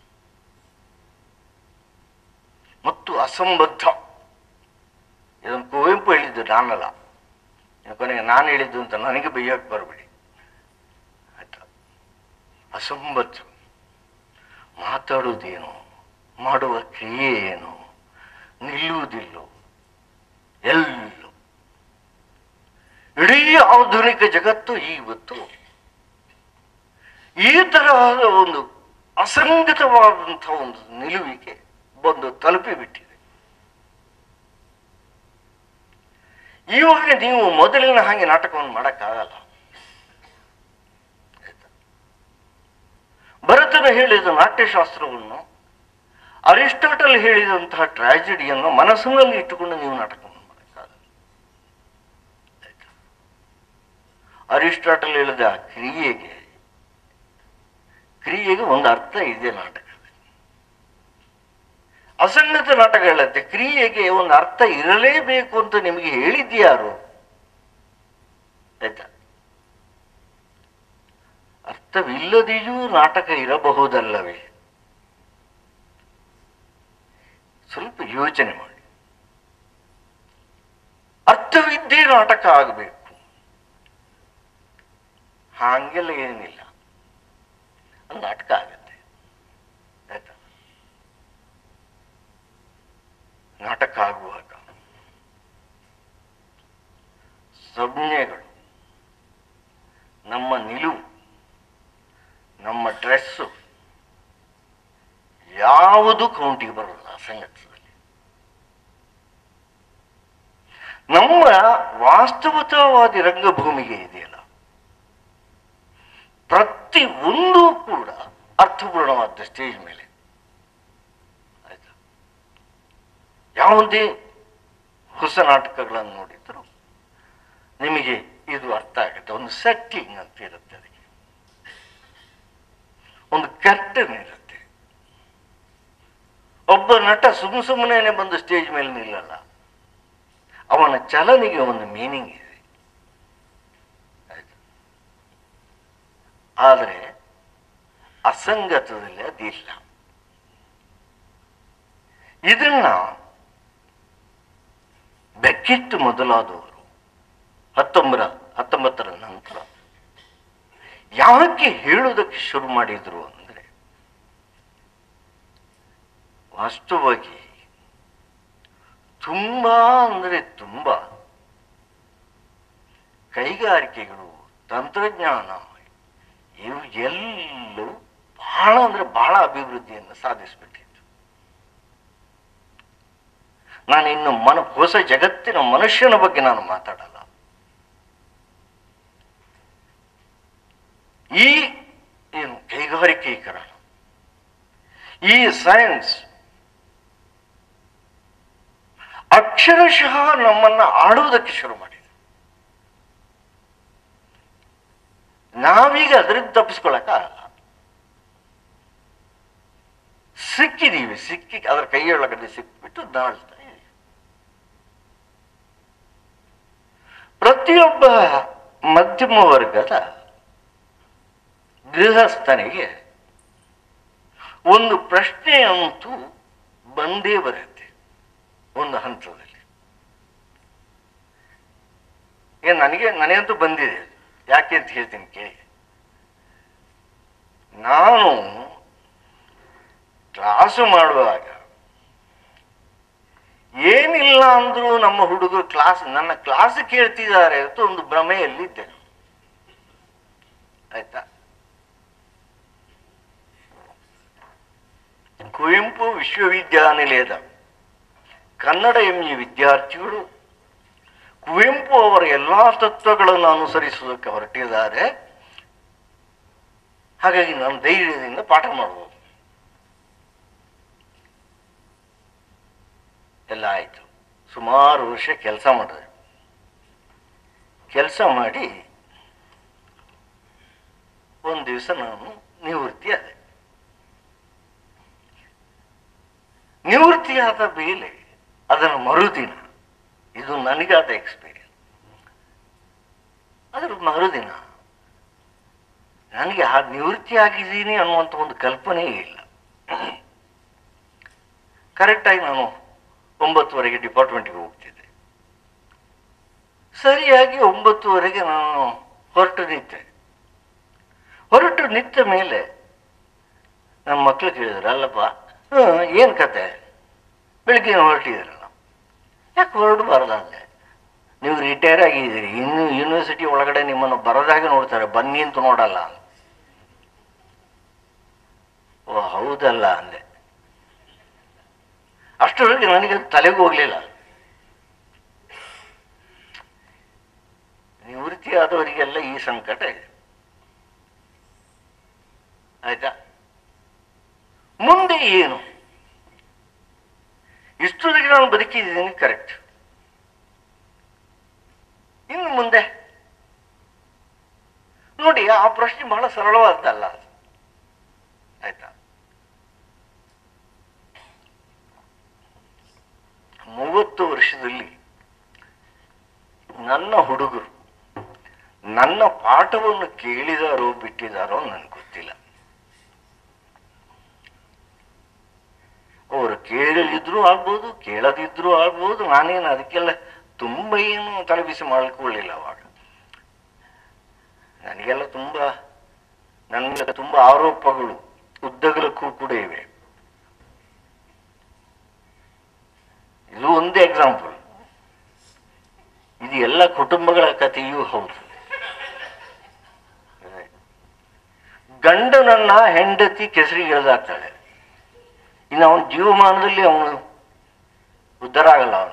ಮತ್ತು ಅಸಂಬದ್ಧ ಇದನ್ನು ಕುವೆಂಪು ಹೇಳಿದ್ದು ನಾನಲ್ಲ ಇನ್ನು ಕೊನೆಗೆ ನಾನು ಹೇಳಿದ್ದು ಅಂತ ನನಗೆ ಬೈಯಕ್ಕೆ ಬರಬೇಡಿ ಆಯ್ತಾ ಅಸಂಬದ್ಧ ಮಾತಾಡುವುದೇನು ಮಾಡುವ ಕ್ರಿಯೆ ಏನು ನಿಲ್ಲುವುದಿಲ್ಲೋ ಎಲ್ಲೂ ಇಡೀ ಆಧುನಿಕ ಜಗತ್ತು ಇವತ್ತು ಈ ತರಹದ ಒಂದು ಅಸಂಗತವಾದಂತಹ ಒಂದು ನಿಲುವಿಗೆ ಬಂದು ತಲುಪಿಬಿಟ್ಟಿದೆ ಇವಾಗ ನೀವು ಮೊದಲಿನ ಹಾಗೆ ನಾಟಕವನ್ನು ಮಾಡೋಕ್ಕಾಗಲ್ಲ ಆಯ್ತಾ? ಭರತನು ಹೇಳಿದ ನಾಟ್ಯಶಾಸ್ತ್ರವನ್ನು ಅರಿಸ್ಟಾಟಲ್ ಹೇಳಿದಂತಹ ಟ್ರಾಜಿಡಿಯನ್ನು ಮನಸ್ಸಿನಲ್ಲಿ ಇಟ್ಟುಕೊಂಡು ನೀವು ನಾಟಕವನ್ನು ಮಾಡೋಕ್ಕಾಗಲ್ಲ ಆಯ್ತಾ? ಅರಿಸ್ಟಾಟಲ್ ಹೇಳಿದ ಕ್ರಿಯೆಗೆ ಕ್ರಿಯೆಗೆ ಒಂದು ಅರ್ಥ ಇದೆ ನಾಟಕ ಅಸಂಗತ ನಾಟಕ ಹೇಳುತ್ತೆ ಕ್ರಿಯೆಗೆ ಒಂದು ಅರ್ಥ ಇರಲೇಬೇಕು ಅಂತ ನಿಮಗೆ ಹೇಳಿದ್ಯಾರು ಆಯ್ತಾ ಅರ್ಥವಿಲ್ಲದೆಯೂ ನಾಟಕ ಇರಬಹುದಲ್ಲವೇ ಸ್ವಲ್ಪ ಯೋಚನೆ ಮಾಡಿ ಅರ್ಥವಿದ್ದೇ ನಾಟಕ ಆಗಬೇಕು ಹಾಗೆಲ್ಲ ಏನಿಲ್ಲ ಅದು ನಾಟಕ ಆಗತ್ತೆ ಆಯ್ತಾ ನಾಟಕ ಆಗುವಾಗ ಸಂಜ್ಞೆಗಳು ನಮ್ಮ ನಿಲುವು ನಮ್ಮ ಡ್ರೆಸ್ಸು ಯಾವುದು ಕೌಂಟಿಗೆ ಬರೋಲ್ಲ ಸಂಗತದಲ್ಲಿ ನಮ್ಮ ವಾಸ್ತವತಾವಾದಿ ರಂಗಭೂಮಿಗೆ ಇದೆಯಲ್ಲ ಪ್ರತಿ ಒಂದು ಕೂಡ ಅರ್ಥಪೂರ್ಣವಾದ ಸ್ಟೇಜ್ ಮೇಲೆ ಆಯ್ತಾ ಯಾವುದೇ ಹೊಸ ನಾಟಕಗಳನ್ನು ನೋಡಿದ್ರು ನಿಮಗೆ ಇದು ಅರ್ಥ ಆಗುತ್ತೆ ಒಂದು ಸೆಟ್ಟಿಂಗ್ ಅಂತ ಇರುತ್ತೆ ಅದಕ್ಕೆ ಒಂದು ಕರ್ಟನ್ ಇರುತ್ತೆ ಒಬ್ಬ ನಟ ಸುಮ್ ಸುಮ್ಮನೆ ಬಂದು ಸ್ಟೇಜ್ ಮೇಲೆ ನಿಲ್ಲಲ್ಲ ಅವನ ಚಲನೆಗೆ ಒಂದು ಮೀನಿಂಗ್ ಇದೆ ಆಯ್ತಾ? ಆದರೆ ಅಸಂಗತದಲ್ಲಿ ಅದಿಲ್ಲ ಇದನ್ನ ಬೆಕ್ಕಿಟ್ಟು ಮೊದಲಾದವರು ಹತ್ತೊಂಬರ ಹತ್ತೊಂಬತ್ತರ ನಂತರ ಯಾಕೆ ಹೇಳುವುದಕ್ಕೆ ಶುರು ಮಾಡಿದ್ರು ಅಂದ್ರೆ ವಾಸ್ತವವಾಗಿ ತುಂಬಾ ಅಂದ್ರೆ ತುಂಬಾ ಕೈಗಾರಿಕೆಗಳು ತಂತ್ರಜ್ಞಾನ ಇವು ಎಲ್ಲವೂ ಬಹಳ ಅಂದ್ರೆ ಬಹಳ ಅಭಿವೃದ್ಧಿಯನ್ನು ಸಾಧಿಸ್ಬಿಟ್ಟಿತ್ತು ನಾನು ಇನ್ನು ಮನ ಹೊಸ ಜಗತ್ತಿನ ಮನುಷ್ಯನ ಬಗ್ಗೆ ನಾನು ಮಾತಾಡಲ್ಲ ಈ ಏನು ಕೈಗಾರಿಕೀಕರಣ ಈ ಸೈನ್ಸ್ ಅಕ್ಷರಶಃ ನಮ್ಮನ್ನ ಆಡುವುದಕ್ಕೆ ಶುರು ಮಾಡಿದೆ ನಾವೀಗ ಅದರಿಂದ ತಪ್ಪಿಸ್ಕೊಳಕ್ಕಾಗಲ್ಲ ಸಿಕ್ಕಿದೀವಿ ಸಿಕ್ಕಿ ಅದರ ಕೈಯೊಳಗಡೆ ಸಿಕ್ಕಿಬಿಟ್ಟು ನಾಳ್ತಾ ಇದೀವಿ ಪ್ರತಿಯೊಬ್ಬ ಮಧ್ಯಮ ವರ್ಗದ ಗೃಹಸ್ಥನಿಗೆ ಒಂದು ಪ್ರಶ್ನೆ ಅಂತೂ ಬಂದೇ ಬರುತ್ತೆ ಒಂದು ಹಂತದಲ್ಲಿ ಏನ್ ನನಗೆ ನನಗಂತೂ ಬಂದಿದೆ ಯಾಕೆ ಅಂತ ಹೇಳ್ತೀನಿ ಕೇಳಿ ನಾನು ಕ್ಲಾಸು ಮಾಡುವಾಗ ಏನಿಲ್ಲ ಅಂದ್ರೂ ನಮ್ಮ ಹುಡುಗರು ಕ್ಲಾಸ್ ನನ್ನ ಕ್ಲಾಸ್ ಕೇಳ್ತಿದ್ದಾರೆ ಅಂತ ಒಂದು ಭ್ರಮೆಯಲ್ಲಿದ್ದೆ ನಾನು. ಆಯ್ತಾ ಕುವೆಂಪು ವಿಶ್ವವಿದ್ಯಾನಿಲಯದ ಕನ್ನಡ ಎಂಇ ವಿದ್ಯಾರ್ಥಿಗಳು ಕುವೆಂಪು ಅವರ ಎಲ್ಲಾ ತತ್ವಗಳನ್ನು ಅನುಸರಿಸುವುದಕ್ಕೆ ಹೊರಟಿದ್ದಾರೆ ಹಾಗಾಗಿ ನಾನು ಧೈರ್ಯದಿಂದ ಪಾಠ ಮಾಡಬಹುದು ಎಲ್ಲ ಆಯಿತು ಸುಮಾರು ವರ್ಷ ಕೆಲಸ ಮಾಡಿದೆ ಕೆಲಸ ಮಾಡಿ ಒಂದು ದಿವಸ ನಾನು ನಿವೃತ್ತಿ ಆದೆ ನಿವೃತ್ತಿಯಾದ ಮೇಲೆ ಅದರ ಮರುದಿನ ಇದು ನನಗಾದ ಎಕ್ಸ್ಪೀರಿಯನ್ಸ್ ಅದರ ಮರುದಿನ ನನಗೆ ಆ ನಿವೃತ್ತಿ ಆಗಿದ್ದೀನಿ ಅನ್ನುವಂಥ ಒಂದು ಕಲ್ಪನೆ ಇಲ್ಲ ಕರೆಕ್ಟಾಗಿ ನಾನು ಒಂಬತ್ತುವರೆಗೆ ಡಿಪಾರ್ಟ್ಮೆಂಟ್ಗೆ ಹೋಗ್ತಿದ್ದೆ ಸರಿಯಾಗಿ ಒಂಬತ್ತುವರೆಗೆ ನಾನು ಹೊರಟು ನಿಂತೆ ಹೊರಟು ನಿಂತ ಮೇಲೆ ನಮ್ಮ ಮಕ್ಕಳು ಕೇಳಿದ್ರು ಅಲ್ಲಪ್ಪ ಹ್ಮ್, ಏನ್ ಕತೆ ಬೆಳಿಗ್ಗೆ ಹೊರಟಿದ್ದೀರಲ್ಲ ಯಾಕೆ ಹೊರಡಬಾರ್ದು ಅಂದೆ ನೀವು ರಿಟೈರ್ ಆಗಿದ್ದೀರಿ ಇನ್ನು ಯೂನಿವರ್ಸಿಟಿ ಒಳಗಡೆ ನಿಮ್ಮನ್ನು ಬರೋದಾಗೆ ನೋಡ್ತಾರೆ ಬನ್ನಿ ಅಂತ ನೋಡಲ್ಲ ಓ ಹೌದಲ್ಲ ಅಂದೆ ಅಷ್ಟರೊಳಗೆ ನನಗೆ ಅದು ತಲೆಗೂ ಹೋಗ್ಲಿಲ್ಲ ನಿವೃತ್ತಿ ಆದವರಿಗೆಲ್ಲ ಈ ಸಂಕಟ ಇದೆ ಆಯ್ತಾ ಮುಂದೆ ಏನು ಇಷ್ಟೊತ್ತಿಗೆ ನಾನು ಬದುಕಿದ್ದೀನಿ ಕರೆಕ್ಟ್ ಇನ್ನು ಮುಂದೆ ನೋಡಿ ಆ ಪ್ರಶ್ನೆ ಬಹಳ ಸರಳವಾದ್ದಲ್ಲ ಅದು. ಆಯ್ತಾ ಮೂವತ್ತು ವರ್ಷದಲ್ಲಿ ನನ್ನ ಹುಡುಗರು ನನ್ನ ಪಾಠವನ್ನು ಕೇಳಿದಾರೋ ಬಿಟ್ಟಿದಾರೋ ನನ್ಗೆ ಗೊತ್ತಿಲ್ಲ ಅವರು ಕೇಳಲಿದ್ರು ಆಗ್ಬೋದು ಕೇಳದಿದ್ರು ಆಗ್ಬೋದು ನಾನೇನು ಅದಕ್ಕೆಲ್ಲ ತುಂಬ ಏನು ತಲೆಬಿಸಿ ಮಾಡ್ಕೊಳ್ಳಿಲ್ಲ ಅವಾಗ ನನಗೆಲ್ಲ ತುಂಬ ನನ್ನ ಮೇಲೆ ತುಂಬ ಆರೋಪಗಳು ಉದ್ದಗಲಕ್ಕೂ ಕೂಡ ಇವೆ ಇದು ಒಂದೇ ಎಕ್ಸಾಂಪಲ್ ಇದು ಎಲ್ಲ ಕುಟುಂಬಗಳ ಕಥೆಯೂ ಹೌದು ಗಂಡನನ್ನ ಹೆಂಡತಿ ಕೆಸರಿಗೆ ಎಳೆದಾಕ್ತಾಳೆ ಇನ್ನು ಅವನ ಜೀವಮಾನದಲ್ಲಿ ಅವನು ಉದ್ಧಾರ ಆಗಲ್ಲ ಅವನು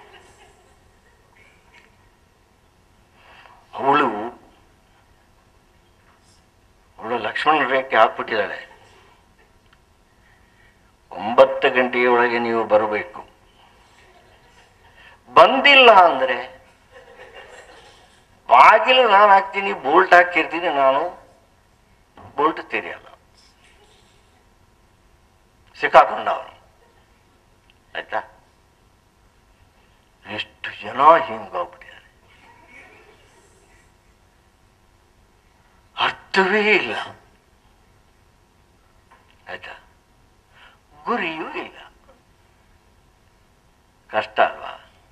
ಅವಳು ಅವಳು ಲಕ್ಷ್ಮಣ ರೇಖೆ ಹಾಕ್ಬಿಟ್ಟಿದ್ದಾಳೆ ಒಂಬತ್ತು ಗಂಟೆಯ ಒಳಗೆ ನೀವು ಬರಬೇಕು ಬಂದಿಲ್ಲ ಅಂದ್ರೆ ಬಾಗಿಲು ನಾನು ಹಾಕ್ತೀನಿ ಬೋಲ್ಟ್ ಹಾಕಿರ್ತೀನಿ ನಾನು ಬೋಲ್ಟ್ ತೆರೆಯಲ್ಲ ಸಿಕ್ಕಾಕೊಂಡ ಅವನು ಆಯ್ತಾ ಎಷ್ಟು ಜನ ಹಿಂಗೋಗ್ಬಿಟ್ಟಿದ್ದಾರೆ ಅರ್ಥವೇ ಇಲ್ಲ ಆಯ್ತಾ ಗುರಿಯೂ ಇಲ್ಲ ಕಷ್ಟ ಅಲ್ವಾ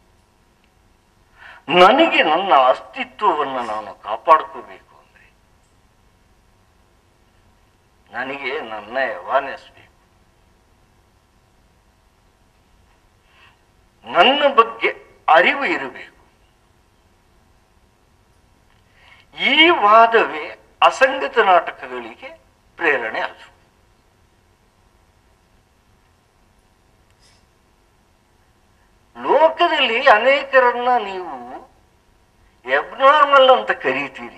ನನಗೆ ನನ್ನ ಅಸ್ತಿತ್ವವನ್ನು ನಾನು ಕಾಪಾಡ್ಕೋಬೇಕು ಅಂದ್ರೆ ನನಗೆ ನನ್ನ ಅವೇರ್ನೆಸ್ ಬೇಕು ನನ್ನ ಬಗ್ಗೆ ಅರಿವು ಇರಬೇಕು ಈ ವಾದವೇ ಅಸಂಗತ ನಾಟಕಗಳಿಗೆ ಪ್ರೇರಣೆ ಅಲ್ಲ ಲೋಕದಲ್ಲಿ ಅನೇಕರನ್ನ ನೀವು ಎಬ್ನಾರ್ಮಲ್ ಅಂತ ಕರೀತೀರಿ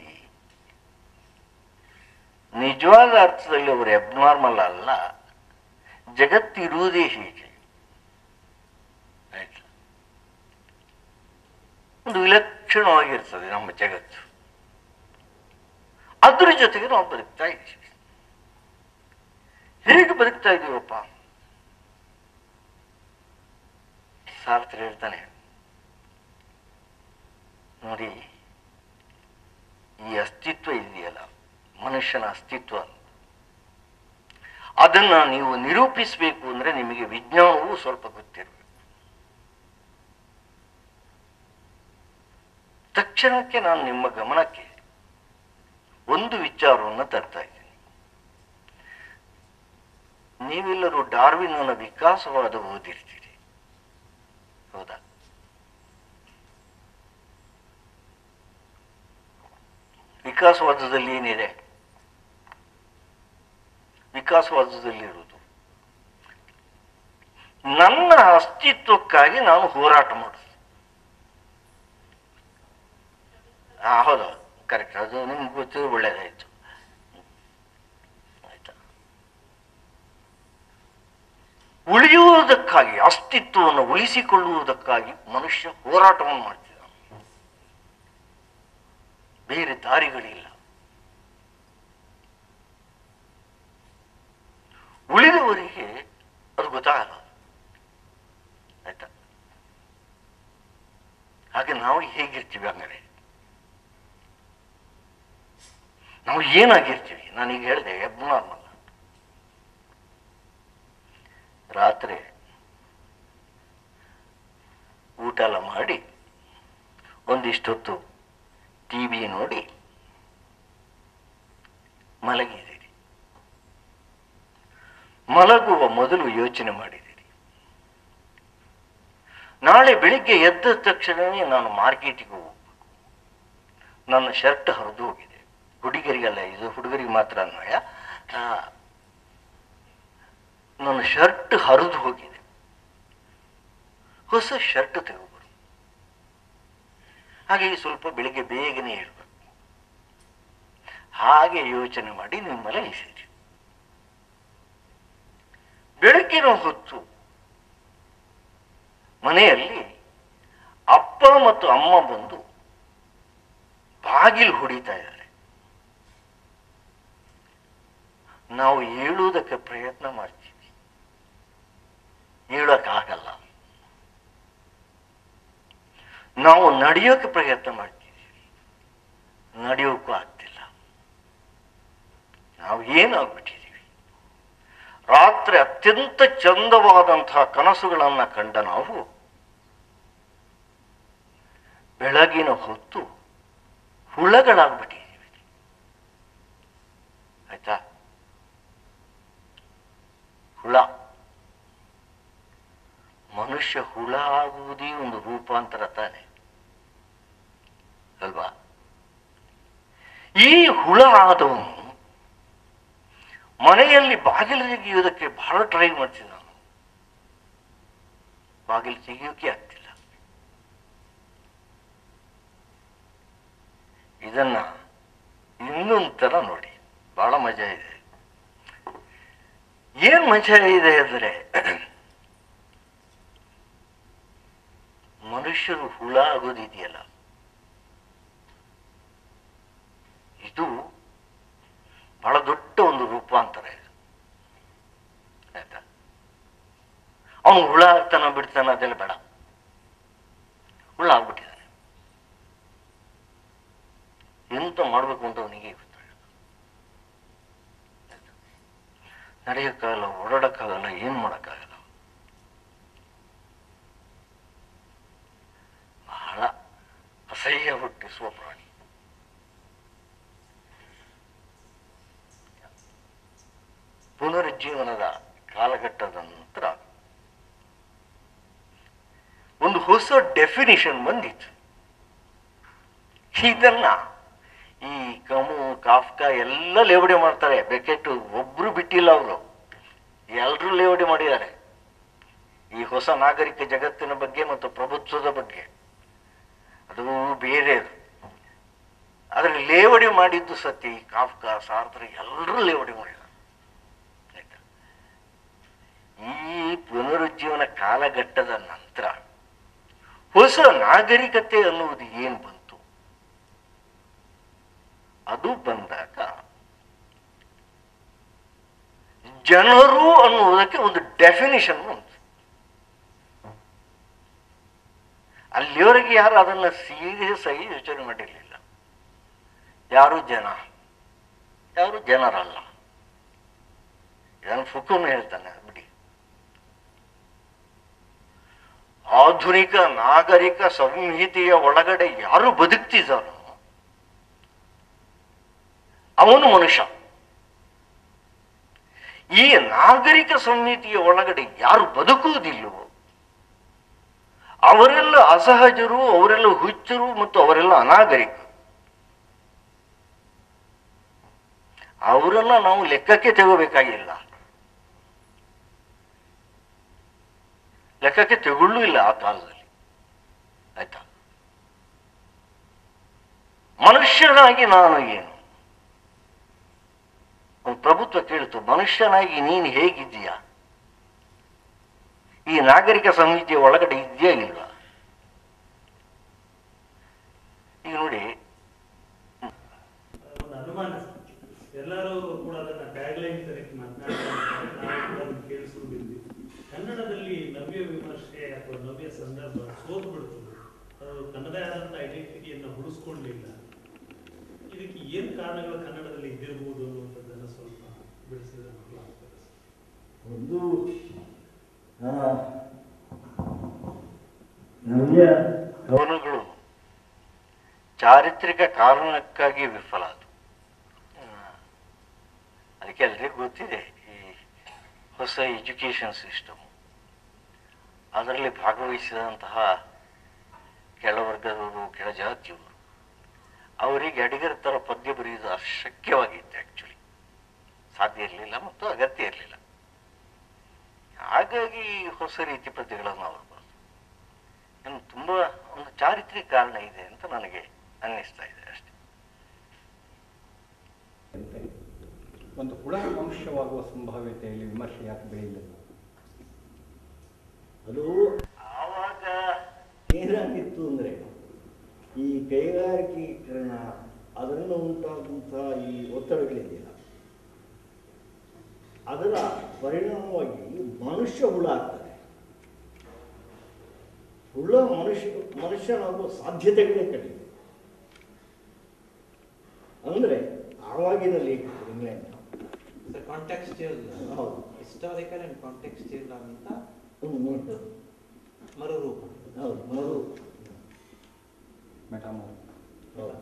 ನಿಜವಾದ ಅರ್ಥದಲ್ಲಿ ಅವರು ಎಬ್ನಾರ್ಮಲ್ ಅಲ್ಲ ಜಗತ್ತಿರುವುದೇ ಹೀಗೆ ಆಯ್ತಾ ಒಂದು ವಿಲಕ್ಷಣವಾಗಿರ್ತದೆ ನಮ್ಮ ಜಗತ್ತು ಅದ್ರ ಜೊತೆಗೆ ನಾವು ಬದುಕ್ತಾ ಇದ್ದೀವಿ ಹೇಗೆ ಬದುಕ್ತಾ ಇದ್ದೀವಪ್ಪ ಸಾರ್ತ್ರ ಹೇಳ್ತಾನೆ ನೋಡಿ ಈ ಅಸ್ತಿತ್ವ ಇದೆಯಲ್ಲ ಮನುಷ್ಯನ ಅಸ್ತಿತ್ವ ಅದನ್ನ ನೀವು ನಿರೂಪಿಸಬೇಕು ಅಂದ್ರೆ ನಿಮಗೆ ವಿಜ್ಞಾನವೂ ಸ್ವಲ್ಪ ಗೊತ್ತಿರಬೇಕು ತಕ್ಷಣಕ್ಕೆ ನಾನು ನಿಮ್ಮ ಗಮನಕ್ಕೆ ಒಂದು ವಿಚಾರವನ್ನು ತರ್ತಾ ಇದ್ದೀನಿ ನೀವೆಲ್ಲರೂ ಡಾರ್ವಿನನ ವಿಕಾಸವಾದ ಓದಿರ್ತೀರಿ ಹೌದಾ ವಿಕಾಸವಾದದಲ್ಲಿ ಏನಿದೆ ವಿಕಾಸವಾದದಲ್ಲಿ ಇರುವುದು ನನ್ನ ಅಸ್ತಿತ್ವಕ್ಕಾಗಿ ನಾನು ಹೋರಾಟ ಮಾಡುದು ಆ, ಹೌದು ಕರೆಕ್ಟ್ ಅದು ನಿಮ್ಗೆ ಗೊತ್ತಿದ್ದು ಒಳ್ಳೇದಾಯ್ತು ಆಯ್ತಾ ಉಳಿಯುವುದಕ್ಕಾಗಿ ಅಸ್ತಿತ್ವವನ್ನು ಉಳಿಸಿಕೊಳ್ಳುವುದಕ್ಕಾಗಿ ಮನುಷ್ಯ ಹೋರಾಟವನ್ನು ಮಾಡ್ತಿದ್ದ ಬೇರೆ ದಾರಿಗಳಿಲ್ಲ ಉಳಿದವರಿಗೆ ಅದು ಗೊತ್ತಾಗಲ್ಲ ಆಯ್ತಾ ಹಾಗೆ ನಾವು ಹೇಗಿರ್ತೀವಿ ಹಂಗಾರೆ ನಾವು ಏನಾಗಿರ್ತೀವಿ ನಾನೀಗ ಹೇಳಿದೆ ಎಬ್ನಾರ್ಮಲ್ ರಾತ್ರಿ ಊಟ ಎಲ್ಲ ಮಾಡಿ ಒಂದಿಷ್ಟೊತ್ತು ಟಿ ವಿ ನೋಡಿ ಮಲಗಿದ್ದೀರಿ ಮಲಗುವ ಮೊದಲು ಯೋಚನೆ ಮಾಡಿದ್ದೀರಿ ನಾಳೆ ಬೆಳಿಗ್ಗೆ ಎದ್ದ ತಕ್ಷಣವೇ ನಾನು ಮಾರ್ಕೆಟಿಗೆ ಹೋಗ್ಬೇಕು ನನ್ನ ಶರ್ಟ್ ಹರಿದು ಹೋಗಿದೆ ಹುಡುಗರಿಗೆಲ್ಲ ಇದು ಹುಡುಗರಿಗೆ ಮಾತ್ರ ಅನ್ವಯ ಆ, ನನ್ನ ಶರ್ಟ್ ಹರಿದು ಹೋಗಿದೆ ಹೊಸ ಶರ್ಟ್ ತಗೋಬರು ಹಾಗೆ ಸ್ವಲ್ಪ ಬೆಳಿಗ್ಗೆ ಬೇಗನೆ ಹೇಳ್ಬೇಕು ಹಾಗೆ ಯೋಚನೆ ಮಾಡಿ ನೀವು ಮಲಗಿಸಿರಿ ಬೆಳಗಿನ ಹೊತ್ತು ಮನೆಯಲ್ಲಿ ಅಪ್ಪ ಮತ್ತು ಅಮ್ಮ ಬಂದು ಬಾಗಿಲು ಹೊಡಿತಾ ಇದ್ದಾರೆ ನಾವು ಏಳುವುದಕ್ಕೆ ಪ್ರಯತ್ನ ಮಾಡ್ತೀವಿ ಏಳಕ್ಕಾಗಲ್ಲ ನಾವು ನಡೆಯೋಕೆ ಪ್ರಯತ್ನ ಮಾಡ್ತೀವಿ ನಡೆಯೋಕ್ಕೂ ಆಗ್ತಿಲ್ಲ ನಾವು ಏನಾಗ್ಬಿಟ್ಟಿದ್ದೀವಿ ರಾತ್ರಿ ಅತ್ಯಂತ ಚಂದವಾದಂತಹ ಕನಸುಗಳನ್ನ ಕಂಡ ನಾವು ಬೆಳಗಿನ ಹೊತ್ತು ಹುಳಗಳಾಗ್ಬಿಟ್ಟಿದ್ದೀವಿ ಆಯ್ತಾ ಹುಳ ಮನುಷ್ಯ ಹುಳ ಆಗುವುದೇ ಒಂದು ರೂಪಾಂತರ ತಾನೆ ಅಲ್ವಾ ಈ ಹುಳ ಆದವನು ಮನೆಯಲ್ಲಿ ಬಾಗಿಲು ತೆಗೆಯುವುದಕ್ಕೆ ಬಹಳ ಟ್ರೈ ಮಾಡ್ತೀನಿ ನಾನು ಬಾಗಿಲು ತೆಗೆಯೋಕೆ ಆಗ್ತಿಲ್ಲ ಇದನ್ನ ಇನ್ನೊಂದು ತರ ನೋಡಿ ಬಹಳ ಮಜಾ ಇದೆ ಏನ್ ಮಜಾ ಇದೆ ಅಂದರೆ ಮನುಷ್ಯರು ಹುಳ ಆಗೋದಿದೆಯಲ್ಲ ಇದು ಬಹಳ ದೊಡ್ಡ ಒಂದು ರೂಪಾಂತರ ಇದು ಆಯ್ತಾ ಅವನು ಹುಳ ಆಗ್ತಾನ ಬಿಡ್ತಾನ ಅದೆಲ್ಲ ಬೇಡ ಹುಳ ಆಗ್ಬಿಟ್ಟಿದ್ದಾನೆ ಎಂತ ಮಾಡ್ಬೇಕು ಅಂತ ಅವನಿಗೆ ಗೊತ್ತಾಗ ನಡೆಯಕ್ಕಾಗಲ್ಲ ಓಡಾಡಕ್ಕಾಗಲ್ಲ ಏನ್ ಮಾಡಕ್ಕಾಗಲ್ಲ ಬಹಳ ಅಸಹ್ಯ ಹುಟ್ಟಿಸುವ ಪ್ರಾಣಿ ಪುನರುಜ್ಜೀವನದ ಕಾಲಘಟ್ಟದ ನಂತರ ಒಂದು ಹೊಸ ಡೆಫಿನಿಷನ್ ಬಂದಿತ್ತು ಇದನ್ನ ಈ ಕಮು ಕಾಫ್ಕ ಎಲ್ಲ ಲೇವಡಿ ಮಾಡ್ತಾರೆ ಬೆಕೆಟ್ ಒಬ್ರು ಬಿಟ್ಟಿಲ್ಲ ಅವರು ಎಲ್ಲರೂ ಲೇವಡಿ ಮಾಡಿದ್ದಾರೆ ಈ ಹೊಸ ನಾಗರಿಕ ಜಗತ್ತಿನ ಬಗ್ಗೆ ಮತ್ತು ಪ್ರಭುತ್ವದ ಬಗ್ಗೆ ಅದು ಬೇರೆ ಅದು ಆದ್ರೆ ಲೇವಡಿ ಮಾಡಿದ್ದು ಸತ್ಯ ಈ ಕಾಫ್ಕ ಸಾರ್ತ್ರ ಎಲ್ಲರೂ ಲೇವಡಿ ಮಾಡಿದ್ದಾರೆ ಆಯ್ತಾ? ಈ ಪುನರುಜ್ಜೀವನ ಕಾಲಘಟ್ಟದ ನಂತರ ಹೊಸ ನಾಗರಿಕತೆ ಅನ್ನುವುದು ಏನು ಬಂತು ಅದು ಬಂದಾಗ ಜನರು ಅನ್ನುವುದಕ್ಕೆ ಒಂದು ಡೆಫಿನಿಷನ್ ಬಂತು ಅಲ್ಲಿಯವರೆಗೆ ಯಾರು ಅದನ್ನ ಸೀರಿಯಸ್ ಆಗಿ ಯೋಚನೆ ಮಾಡಿರಲಿಲ್ಲ ಯಾರು ಜನ ಯಾರು ಜನರಲ್ಲ ಇದನ್ನು ಫುಕುನ್ ಹೇಳ್ತಾನೆ ಬಿಡಿ ಆಧುನಿಕ ನಾಗರಿಕ ಸಂಹಿತೆಯ ಒಳಗಡೆ ಯಾರು ಬದುಕ್ತಿದ್ದಾನೋ ಅವನು ಮನುಷ್ಯ ಈ ನಾಗರಿಕ ಸಂಹಿತೆಯ ಒಳಗಡೆ ಯಾರು ಬದುಕುವುದಿಲ್ಲವೋ ಅವರೆಲ್ಲ ಅಸಹಜರು ಅವರೆಲ್ಲ ಹುಚ್ಚರು ಮತ್ತು ಅವರೆಲ್ಲ ಅನಾಗರಿಕರು ಅವರನ್ನ ನಾವು ಲೆಕ್ಕಕ್ಕೆ ತಗೋಬೇಕಾಗಿಲ್ಲ ಲೆಕ್ಕಕ್ಕೆ ತಗೊಳ್ಳೂ ಇಲ್ಲ ಆ ಕಾಲದಲ್ಲಿ ಆಯ್ತಾ ಮನುಷ್ಯನಾಗಿ ನಾನು ಏನು ಒಂದು ಪ್ರಭುತ್ವ ಕೇಳಿತು ಮನುಷ್ಯನಾಗಿ ನೀನು ಹೇಗಿದ್ದೀಯಾ ಈ ನಾಗರಿಕ ಸಂಹಿತೆಯ ಒಳಗಡೆ ಇದೆಯಾ ಇಲ್ವಾ ಈಗ ನೋಡಿ ಒಂದು ಅನುಮಾನ ಎಲ್ಲರೂ ಕೂಡ ಅದನ್ನ ಟ್ಯಾಗ್ಲೈನ್ ತರಕ್ಕೆ ಮಾತನಾಡ್ತಾರೆ ನಾವು ಕೂಡ ಅದನ್ನ ಕೇಳಿಸ್ಕೊಂಡಿದ್ವಿ ಕನ್ನಡದಲ್ಲಿ ನವ್ಯ ವಿಮರ್ಶೆ ಅಥವಾ ನವ್ಯ ಸಂದರ್ಭ ಸೋತು ಬಿಡ್ತದೆ ಅದು ತನ್ನದೇ ಆದಂತ ಐಡೆಂಟಿಟಿಯನ್ನು ಉಳಿಸ್ಕೊಳ್ಳಿಲ್ಲ ಇದಕ್ಕೆ ಏನು ಕಾರಣಗಳು ಕನ್ನಡದಲ್ಲಿ ಇದ್ದಿರಬಹುದು ಅನ್ನುವಂಥದ್ದನ್ನು ಸ್ವಲ್ಪ ಬಿಡಿಸಿದ್ರೆ ಅನುಕೂಲ ಆಗ್ತದೆ ಸರ್. ಒಂದು ಆ, ನವ್ಯ ಕವನಗಳು ಚಾರಿತ್ರಿಕ ಕಾರಣಕ್ಕಾಗಿ ವಿಫಲ ಅದು ಅದಕ್ಕೆ ಎಲ್ರಿಗೂ ಗೊತ್ತಿದೆ ಈ ಹೊಸ ಎಜುಕೇಶನ್ ಸಿಸ್ಟಮ್ ಅದರಲ್ಲಿ ಭಾಗವಹಿಸಿದಂತಹ ಕೆಳವರ್ಗದವರು ಕೆಳ ಜಾತಿಯವರು ಅವರಿಗೆ ಅಡಿಗರ ಥರ ಪದ್ಯ ಬರೆಯುವುದು ಅಶಕ್ಯವಾಗಿತ್ತು ಆ್ಯಕ್ಚುಲಿ ಸಾಧ್ಯ ಇರಲಿಲ್ಲ ಮತ್ತು ಅಗತ್ಯ ಇರಲಿಲ್ಲ ಹಾಗಾಗಿ ಹೊಸ ರೀತಿ ಪದ್ಯಗಳನ್ನು ಅವರು ಬರೆದರು ಇನ್ನು ತುಂಬ ಒಂದು ಚಾರಿತ್ರಿಕ ಕಾರಣ ಇದೆ ಅಂತ ನನಗೆ ಅನ್ನಿಸ್ತಾ ಇದೆ ಅಷ್ಟೇ ಒಂದು ಹುಳ ವಂಶವಾಗುವ ಸಂಭಾವ್ಯತೆಯಲ್ಲಿ ವಿಮರ್ಶೆ ಯಾಕೆ ಬೆಳೆಯಲಿಲ್ಲ ಅದು ಆವಾಗ ಏನಾಗಿತ್ತು ಅಂದರೆ ಈ ಕೈಗಾರಿಕೀಕರಣ ಅದರಿಂದ ಉಂಟಾದಂಥ ಈ ಒತ್ತಡಗಳಿದೆಯಲ್ಲ ಅದರ ಪರಿಣಾಮವಾಗಿ ಮನುಷ್ಯ ಹುಳ ಆಗ್ತಾನೆ ಹುಳ ಮನುಷ್ಯ ಮನುಷ್ಯನಾಗುವ ಸಾಧ್ಯತೆಗಳೇ ಕಡಿಮೆ ಅಂದರೆ ಆವಾಗಿನ ಲೇಖಕರು ಇಂಗ್ಲೆಂಡ್ ಕಾಂಟೆಕ್ಸ್ಚುಯಲ್ ಹೌದು ಹಿಸ್ಟಾರಿಕಲ್ ಅಂಡ್ ಕಾಂಟೆಕ್ಸ್ಚುಯಲ್ ಅಂತ ಹ್ಮ್. ಮರುರೂಪ ಹೌದು ಮರು ಮೆಟಾಮೋ ಹೌದು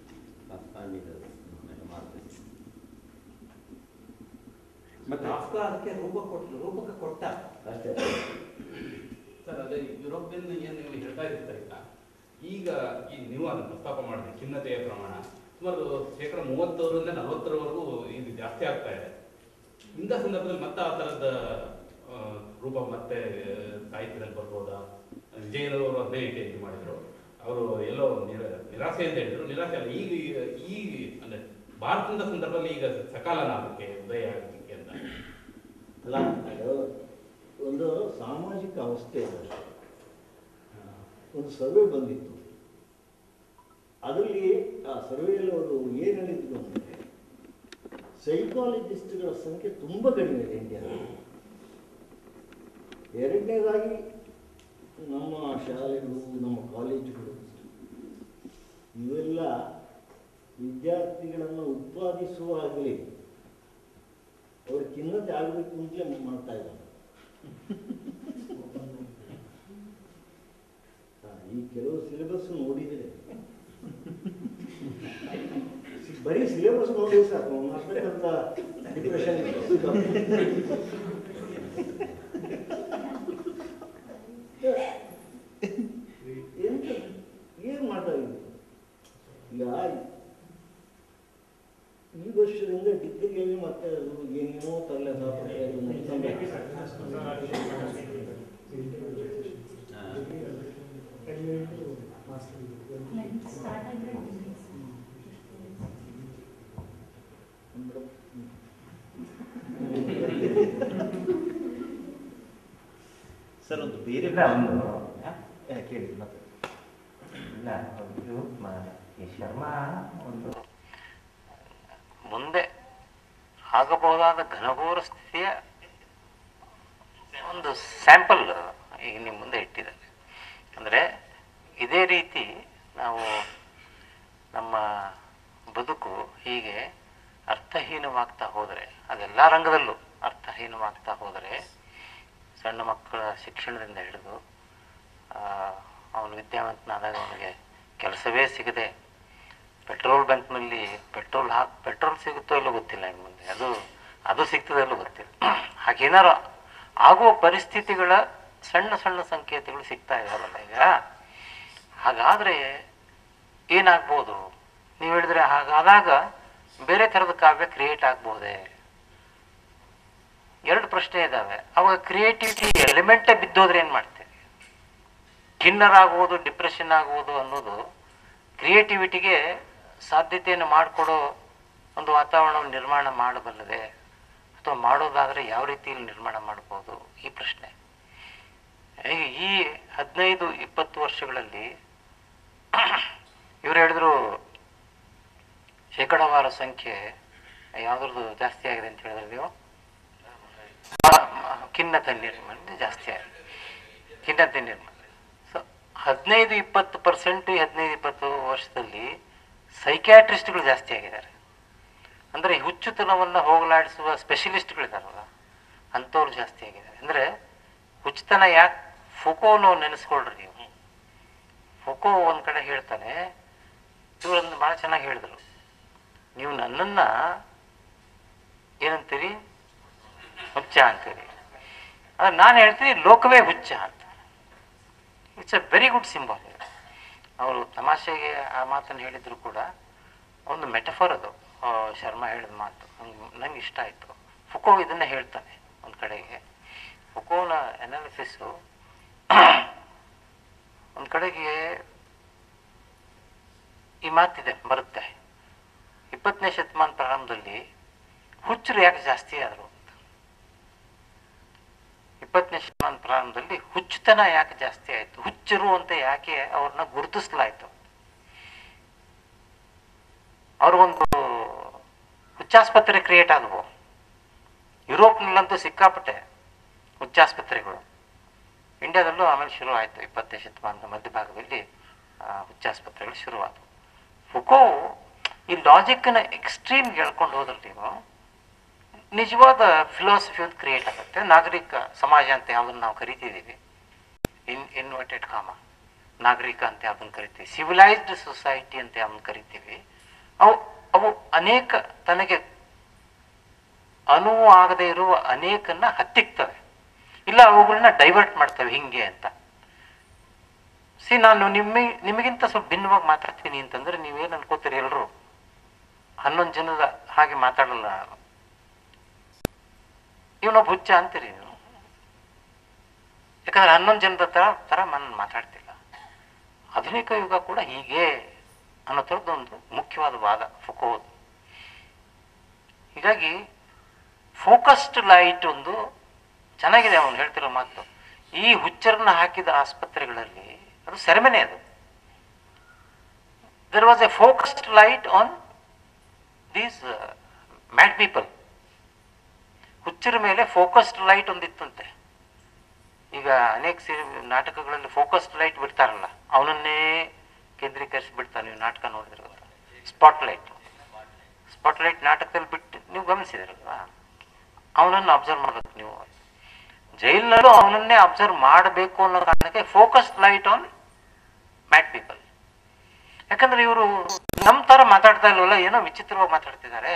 ಮತ್ತೆ ಕಾಫ್ಕ ಅದಕ್ಕೆ ರೂಪ ಕೊಟ್ಟು ರೂಪಕ ಕೊಟ್ಟ ಅಷ್ಟೇ ಸರ್ ಅದೇ ಯುರೋಪಿಯನ್ ಏನು ನೀವು ಹೇಳ್ತಾ ಇರ್ತಾರಿಲ್ಲ ಈಗ ಈ ನೀವು ಅದನ್ನು ಪ್ರಸ್ತಾಪ ಮಾಡಿದ್ರಿ ಖಿನ್ನತೆಯ ಪ್ರಮಾಣ ಸುಮಾರು ಶೇಕಡ ಮೂವತ್ತರಿಂದ ನಲವತ್ತರವರೆಗೂ ಇದು ಜಾಸ್ತಿ ಆಗ್ತಾ ಇದೆ ಇಂಥ ಸಂದರ್ಭದಲ್ಲಿ ಮತ್ತೆ ಆ ಥರದ ಆ, ರೂಪ ಮತ್ತೆ ಆ, ಸಾಹಿತ್ಯದಲ್ಲಿ ಬರ್ಬೋದಾ ವಿಜಯನವರು ಅದನ್ನೇ ಇದು ಮಾಡಿದ್ರು ಅವರು ಎಲ್ಲೋ ನಿರ- ನಿರಾಸೆ ಅಂತ ಹೇಳಿದ್ರು ನಿರಾಸೆ ಅಲ್ಲ ಈಗ ಈ ಅಂದ್ರೆ ಭಾರತದ ಸಂದರ್ಭದಲ್ಲಿ ಈಗ ಸಕಾಲನ ಆಗಕ್ಕೆ ಉದಯ ಆಗಲಿಕ್ಕೆ ಅಂತ ಅಲ್ಲ ಅದು ಒಂದು ಸಾಮಾಜಿಕ ಅವಸ್ಥೆ ಇದೆ ಅಷ್ಟೇ. ಒಂದು ಸರ್ವೆ ಬಂದಿತ್ತು ಅದರಲ್ಲಿ ಆ ಸರ್ವೆಯಲ್ಲಿ ಅವರು ಏನು ಹೇಳಿದ್ರು ಅಂದರೆ ಸೈಕಾಲಜಿಸ್ಟ್ಗಳ ಸಂಖ್ಯೆ ತುಂಬ ಕಡಿಮೆ ಇದೆ ಇಂಡಿಯಾದಲ್ಲಿ ಎರಡನೇದಾಗಿ ನಮ್ಮ ಶಾಲೆಗಳು ನಮ್ಮ ಕಾಲೇಜುಗಳು ಇವೆಲ್ಲ ವಿದ್ಯಾರ್ಥಿಗಳನ್ನು ಉತ್ಪಾದಿಸುವಾಗಲೇ ಅವ್ರ ಖಿನ್ನತೆ ಆಗಬೇಕು ಅಂತಲೇ ಮಾಡ್ತಾ ಇದ್ದಾರೆ ಹಾ, ಈ ಕೆಲವು ಸಿಲೆಬಸ್ ನೋಡಿದರೆ ಬರೀ ಸಿಲೆಬಸ್ ನೋಡಿದ್ರೆ ಸಾಕು ಮಾಡ್ಬೇಕಂತ ಡಿಪ್ರೆಷನ್ ಎಂತ ಏನು ಮಾಡ್ತಾ ಇದ್ದೀವಿ ಈಗ ಈ ವರ್ಷದಿಂದ ಡಿಗ್ರಿಯಲ್ಲಿ ಮತ್ತೆ ಅದು ಏನೇನೋ ತರಲೆ ಸರ್ ಒಂದು ಬೇರೆ ಇಲ್ಲ, ಒಂದು ಕೇಳಿ ಮತ್ತೆ ಇಲ್ಲ ಇದು ಮ- ಈ ಶರ್ಮಾ ಒಂದು ಮುಂದೆ ಆಗಬಹುದಾದ ಘನಘೋರ ಸ್ಥಿತಿಯ ಒಂದು ಸ್ಯಾಂಪಲ್ ಈಗ ನಿಮ್ಮ ಮುಂದೆ ಇಟ್ಟಿದ್ದಾರೆ ಅಂದರೆ ಇದೇ ರೀತಿ ನಾವು ನಮ್ಮ ಬದುಕು ಹೀಗೆ ಅರ್ಥಹೀನವಾಗ್ತಾ ಹೋದರೆ ಅದೆಲ್ಲ ರಂಗದಲ್ಲೂ ಅರ್ಥಹೀನವಾಗ್ತಾ ಹೋದರೆ ಸಣ್ಣ ಮಕ್ಕಳ ಶಿಕ್ಷಣದಿಂದ ಹಿಡಿದು ಅವನು ವಿದ್ಯಾವಂತನಾದಾಗ ಅವನಿಗೆ ಕೆಲಸವೇ ಸಿಗದೆ ಪೆಟ್ರೋಲ್ ಬಂಕ್ನಲ್ಲಿ ಪೆಟ್ರೋಲ್ ಹಾಕ್ ಪೆಟ್ರೋಲ್ ಸಿಗುತ್ತೋ ಇಲ್ಲೋ ಗೊತ್ತಿಲ್ಲ ಇನ್ನು ಮುಂದೆ ಅದು ಅದು ಸಿಗ್ತದೋ ಇಲ್ಲೋ ಗೊತ್ತಿಲ್ಲ ಹಾಗೇನಾರು ಆಗುವ ಪರಿಸ್ಥಿತಿಗಳ ಸಣ್ಣ ಸಣ್ಣ ಸಂಕೇತಗಳು ಸಿಗ್ತಾ ಇದಾವಲ್ಲ ಈಗ ಹಾಗಾದರೆ ಏನಾಗ್ಬೋದು ನೀವು ಹೇಳಿದ್ರೆ ಹಾಗಾದಾಗ ಬೇರೆ ಥರದ ಕಾವ್ಯ ಕ್ರಿಯೇಟ್ ಆಗ್ಬೋದೇ ಎರಡು ಪ್ರಶ್ನೆ ಇದ್ದಾವೆ ಅವಾಗ ಕ್ರಿಯೇಟಿವಿಟಿ ಎಲಿಮೆಂಟೇ ಬಿದ್ದೋದ್ರೆ ಏನು ಮಾಡ್ತೀರಿ ಖಿನ್ನರಾಗುವುದು ಡಿಪ್ರೆಷನ್ ಆಗುವುದು ಅನ್ನೋದು ಕ್ರಿಯೇಟಿವಿಟಿಗೆ ಸಾಧ್ಯತೆಯನ್ನು ಮಾಡಿಕೊಡೋ ಒಂದು ವಾತಾವರಣವನ್ನು ನಿರ್ಮಾಣ ಮಾಡಬಲ್ಲದೆ ಅಥವಾ ಮಾಡೋದಾದರೆ ಯಾವ ರೀತಿಯಲ್ಲಿ ನಿರ್ಮಾಣ ಮಾಡ್ಬೋದು ಈ ಪ್ರಶ್ನೆ ಈಗ ಈ ಹದಿನೈದು ಇಪ್ಪತ್ತು ವರ್ಷಗಳಲ್ಲಿ ಇವ್ರು ಹೇಳಿದ್ರು ಶೇಕಡಾವಾರು ಸಂಖ್ಯೆ ಯಾವ್ದ್ರದ್ದು ಜಾಸ್ತಿ ಆಗಿದೆ ಅಂತ ಹೇಳಿದ್ರೆ ನೀವು ಖಿನ್ನತೆ ನಿರ್ಮಾಣ ಜಾಸ್ತಿ ಆಗಿದೆ ಖಿನ್ನತೆ ನಿರ್ಮಾಣ ಸೊ ಹದಿನೈದು ಇಪ್ಪತ್ತು ಪರ್ಸೆಂಟ್ ಹದಿನೈದು ಇಪ್ಪತ್ತು ವರ್ಷದಲ್ಲಿ ಸೈಕ್ಯಾಟ್ರಿಸ್ಟ್ಗಳು ಜಾಸ್ತಿ ಆಗಿದ್ದಾರೆ ಅಂದರೆ ಹುಚ್ಚುತನವನ್ನು ಹೋಗಲಾಡಿಸುವ ಸ್ಪೆಷಲಿಸ್ಟ್ಗಳಿದಾರಲ್ಲ ಅಂಥವ್ರು ಜಾಸ್ತಿ ಆಗಿದ್ದಾರೆ ಅಂದರೆ ಹುಚ್ಚುತನ ಯಾಕೆ ಫುಕೋನು ನೆನೆಸ್ಕೊಳ್ರಿ ನೀವು ಫುಕೋ ಒಂದು ಕಡೆ ಹೇಳ್ತಾನೆ ಇವರೊಂದು ಭಾಳ ಚೆನ್ನಾಗಿ ಹೇಳಿದ್ರು ನೀವು ನನ್ನನ್ನು ಏನಂತೀರಿ ಹುಚ್ಚ ಅಂತೀರಿ ಆದರೆ ನಾನು ಹೇಳ್ತೀನಿ ಲೋಕವೇ ಹುಚ್ಚ ಅಂತ it's a very good symbol ಅವರು ತಮಾಷೆಗೆ ಆ ಮಾತನ್ನು ಹೇಳಿದ್ರು ಕೂಡ ಒಂದು ಮೆಟಫರ್ ಅದು ಆ, ಶರ್ಮಾ ಹೇಳಿದ ಮಾತು ನಂಗೆ ಇಷ್ಟ ಆಯಿತು ಫುಕೋ ಇದನ್ನೇ ಹೇಳ್ತಾನೆ ಒಂದು ಕಡೆಗೆ ಫುಕೋನ ಅನಾಲಿಸಿಸು ಒಂದು ಕಡೆಗೆ ಈ ಮಾತಿದೆ ಬರುತ್ತೆ ಇಪ್ಪತ್ತನೇ ಶತಮಾನ ಪ್ರಾರಂಭದಲ್ಲಿ ಹುಚ್ಚರು ಯಾಕೆ ಜಾಸ್ತಿ ಆದರು ಅಂತ ಇಪ್ಪತ್ತನೇ ಶತಮಾನ ಪ್ರಾರಂಭದಲ್ಲಿ ಹುಚ್ಚುತನ ಯಾಕೆ ಜಾಸ್ತಿ ಆಯಿತು ಹುಚ್ಚರು ಅಂತ ಯಾಕೆ ಅವ್ರನ್ನ ಗುರುತಿಸ್ಲಾಯ್ತು ಅವ್ರಿಗೊಂದು ಹುಚ್ಚಾಸ್ಪತ್ರೆ ಕ್ರಿಯೇಟ್ ಆದವು ಯುರೋಪ್ನಲ್ಲಂತೂ ಸಿಕ್ಕಾಪಟ್ಟೆ ಹುಚ್ಚಾಸ್ಪತ್ರೆಗಳು ಇಂಡಿಯಾದಲ್ಲೂ ಆಮೇಲೆ ಶುರು ಆಯಿತು ಇಪ್ಪತ್ತನೇ ಶತಮಾನದ ಮಧ್ಯಭಾಗದಲ್ಲಿ ಆ, ಹುಚ್ಚಾಸ್ಪತ್ರೆಗಳು ಶುರುವಾದವು ಫುಕೋ ಈ ಲಾಜಿಕ್ನ ಎಕ್ಸ್ಟ್ರೀಮ್ಗೆ ಹೇಳ್ಕೊಂಡು ಹೋದ್ರೆ ನೀವು ನಿಜವಾದ ಫಿಲಾಸಫಿ ಒಂದು ಕ್ರಿಯೇಟ್ ಆಗುತ್ತೆ ನಾಗರಿಕ ಸಮಾಜ ಅಂತ ಯಾವುದನ್ನು ನಾವು ಕರಿತಿದ್ದೀವಿ ಇನ್ ಇನ್ವರ್ಟೆಡ್ ಕಾಮ ನಾಗರಿಕ ಅಂತ ಯಾವ್ದನ್ನು ಕರಿತೀವಿ ಸಿವಿಲೈಸ್ಡ್ ಸೊಸೈಟಿ ಅಂತ ಯಾವ್ದನ್ನು ಕರಿತೀವಿ ಅವು ಅವು ಅನೇಕ ತನಗೆ ಅನುವು ಆಗದೆ ಇರುವ ಅನೇಕನ್ನ ಹತ್ತಿಕ್ತವೆ ಇಲ್ಲ ಅವುಗಳನ್ನ ಡೈವರ್ಟ್ ಮಾಡ್ತವೆ ಹಿಂಗೆ ಅಂತ ಸಿ ನಾನು ನಿಮ್ಮ ನಿಮಗಿಂತ ಸ್ವಲ್ಪ ಭಿನ್ನವಾಗಿ ಮಾತಾಡ್ತೀನಿ ಅಂತಂದ್ರೆ ನೀವೇನು ಅನ್ಕೋತೀರಿ ಎಲ್ಲರೂ ಹನ್ನೊಂದು ಜನದ ಹಾಗೆ ಮಾತಾಡಲ್ಲ ನಾನು ಇವನೊಬ್ಬ ಹುಚ್ಚ ಅಂತೀರಿ ನೀವು ಯಾಕಂದ್ರೆ ಹನ್ನೊಂದು ಜನದ ತರ ತರ ನಾನು ಮಾತಾಡ್ತಿಲ್ಲ ಆಧುನಿಕ ಯುಗ ಕೂಡ ಹೀಗೆ ಅನ್ನೋ ಥರದ್ದೊಂದು ಮುಖ್ಯವಾದ ವಾದ ಫುಕೋದು ಹೀಗಾಗಿ ಫೋಕಸ್ಡ್ ಲೈಟ್ ಒಂದು ಚೆನ್ನಾಗಿದೆ ಅವನು ಹೇಳ್ತಿರೋ ಮಾತು ಈ ಹುಚ್ಚರನ್ನ ಹಾಕಿದ ಆಸ್ಪತ್ರೆಗಳಲ್ಲಿ ಅದು ಸೆರೆಮನೆ ಅದು there was a focused light on these mad people ಹುಚ್ಚರ ಮೇಲೆ ಫೋಕಸ್ಡ್ ಲೈಟ್ ಒಂದಿತ್ತಂತೆ ಈಗ ಅನೇಕ ಸೀರೆ ನಾಟಕಗಳಲ್ಲಿ ಫೋಕಸ್ಡ್ ಲೈಟ್ ಬಿಡ್ತಾರಲ್ಲ ಅವನನ್ನೇ ಕೇಂದ್ರೀಕರಿಸಿ ಬಿಡ್ತಾರೆ ನೀವು ನಾಟಕ ನೋಡಿದ್ರಲ್ಲ ಸ್ಪಾಟ್ ಲೈಟ್ ಸ್ಪಾಟ್ ಲೈಟ್ ನಾಟಕದಲ್ಲಿ ಬಿಟ್ಟು ನೀವು ಗಮನಿಸಿದಿರಲ್ವಾ ಅವನನ್ನು ಅಬ್ಸರ್ವ್ ಮಾಡ್ಬೇಕು ನೀವು ಜೈಲಿನಲ್ಲೂ ಅವನನ್ನೇ ಅಬ್ಸರ್ವ್ ಮಾಡಬೇಕು ಅನ್ನೋ ಕಾರಣಕ್ಕೆ focused light on mad people ಯಾಕಂದ್ರೆ ಇವರು ನಮ್ಮ ತರ ಮಾತಾಡ್ತಾ ಇಲ್ವಲ್ಲ ಏನೋ ವಿಚಿತ್ರವಾಗಿ ಮಾತಾಡ್ತಿದ್ದಾರೆ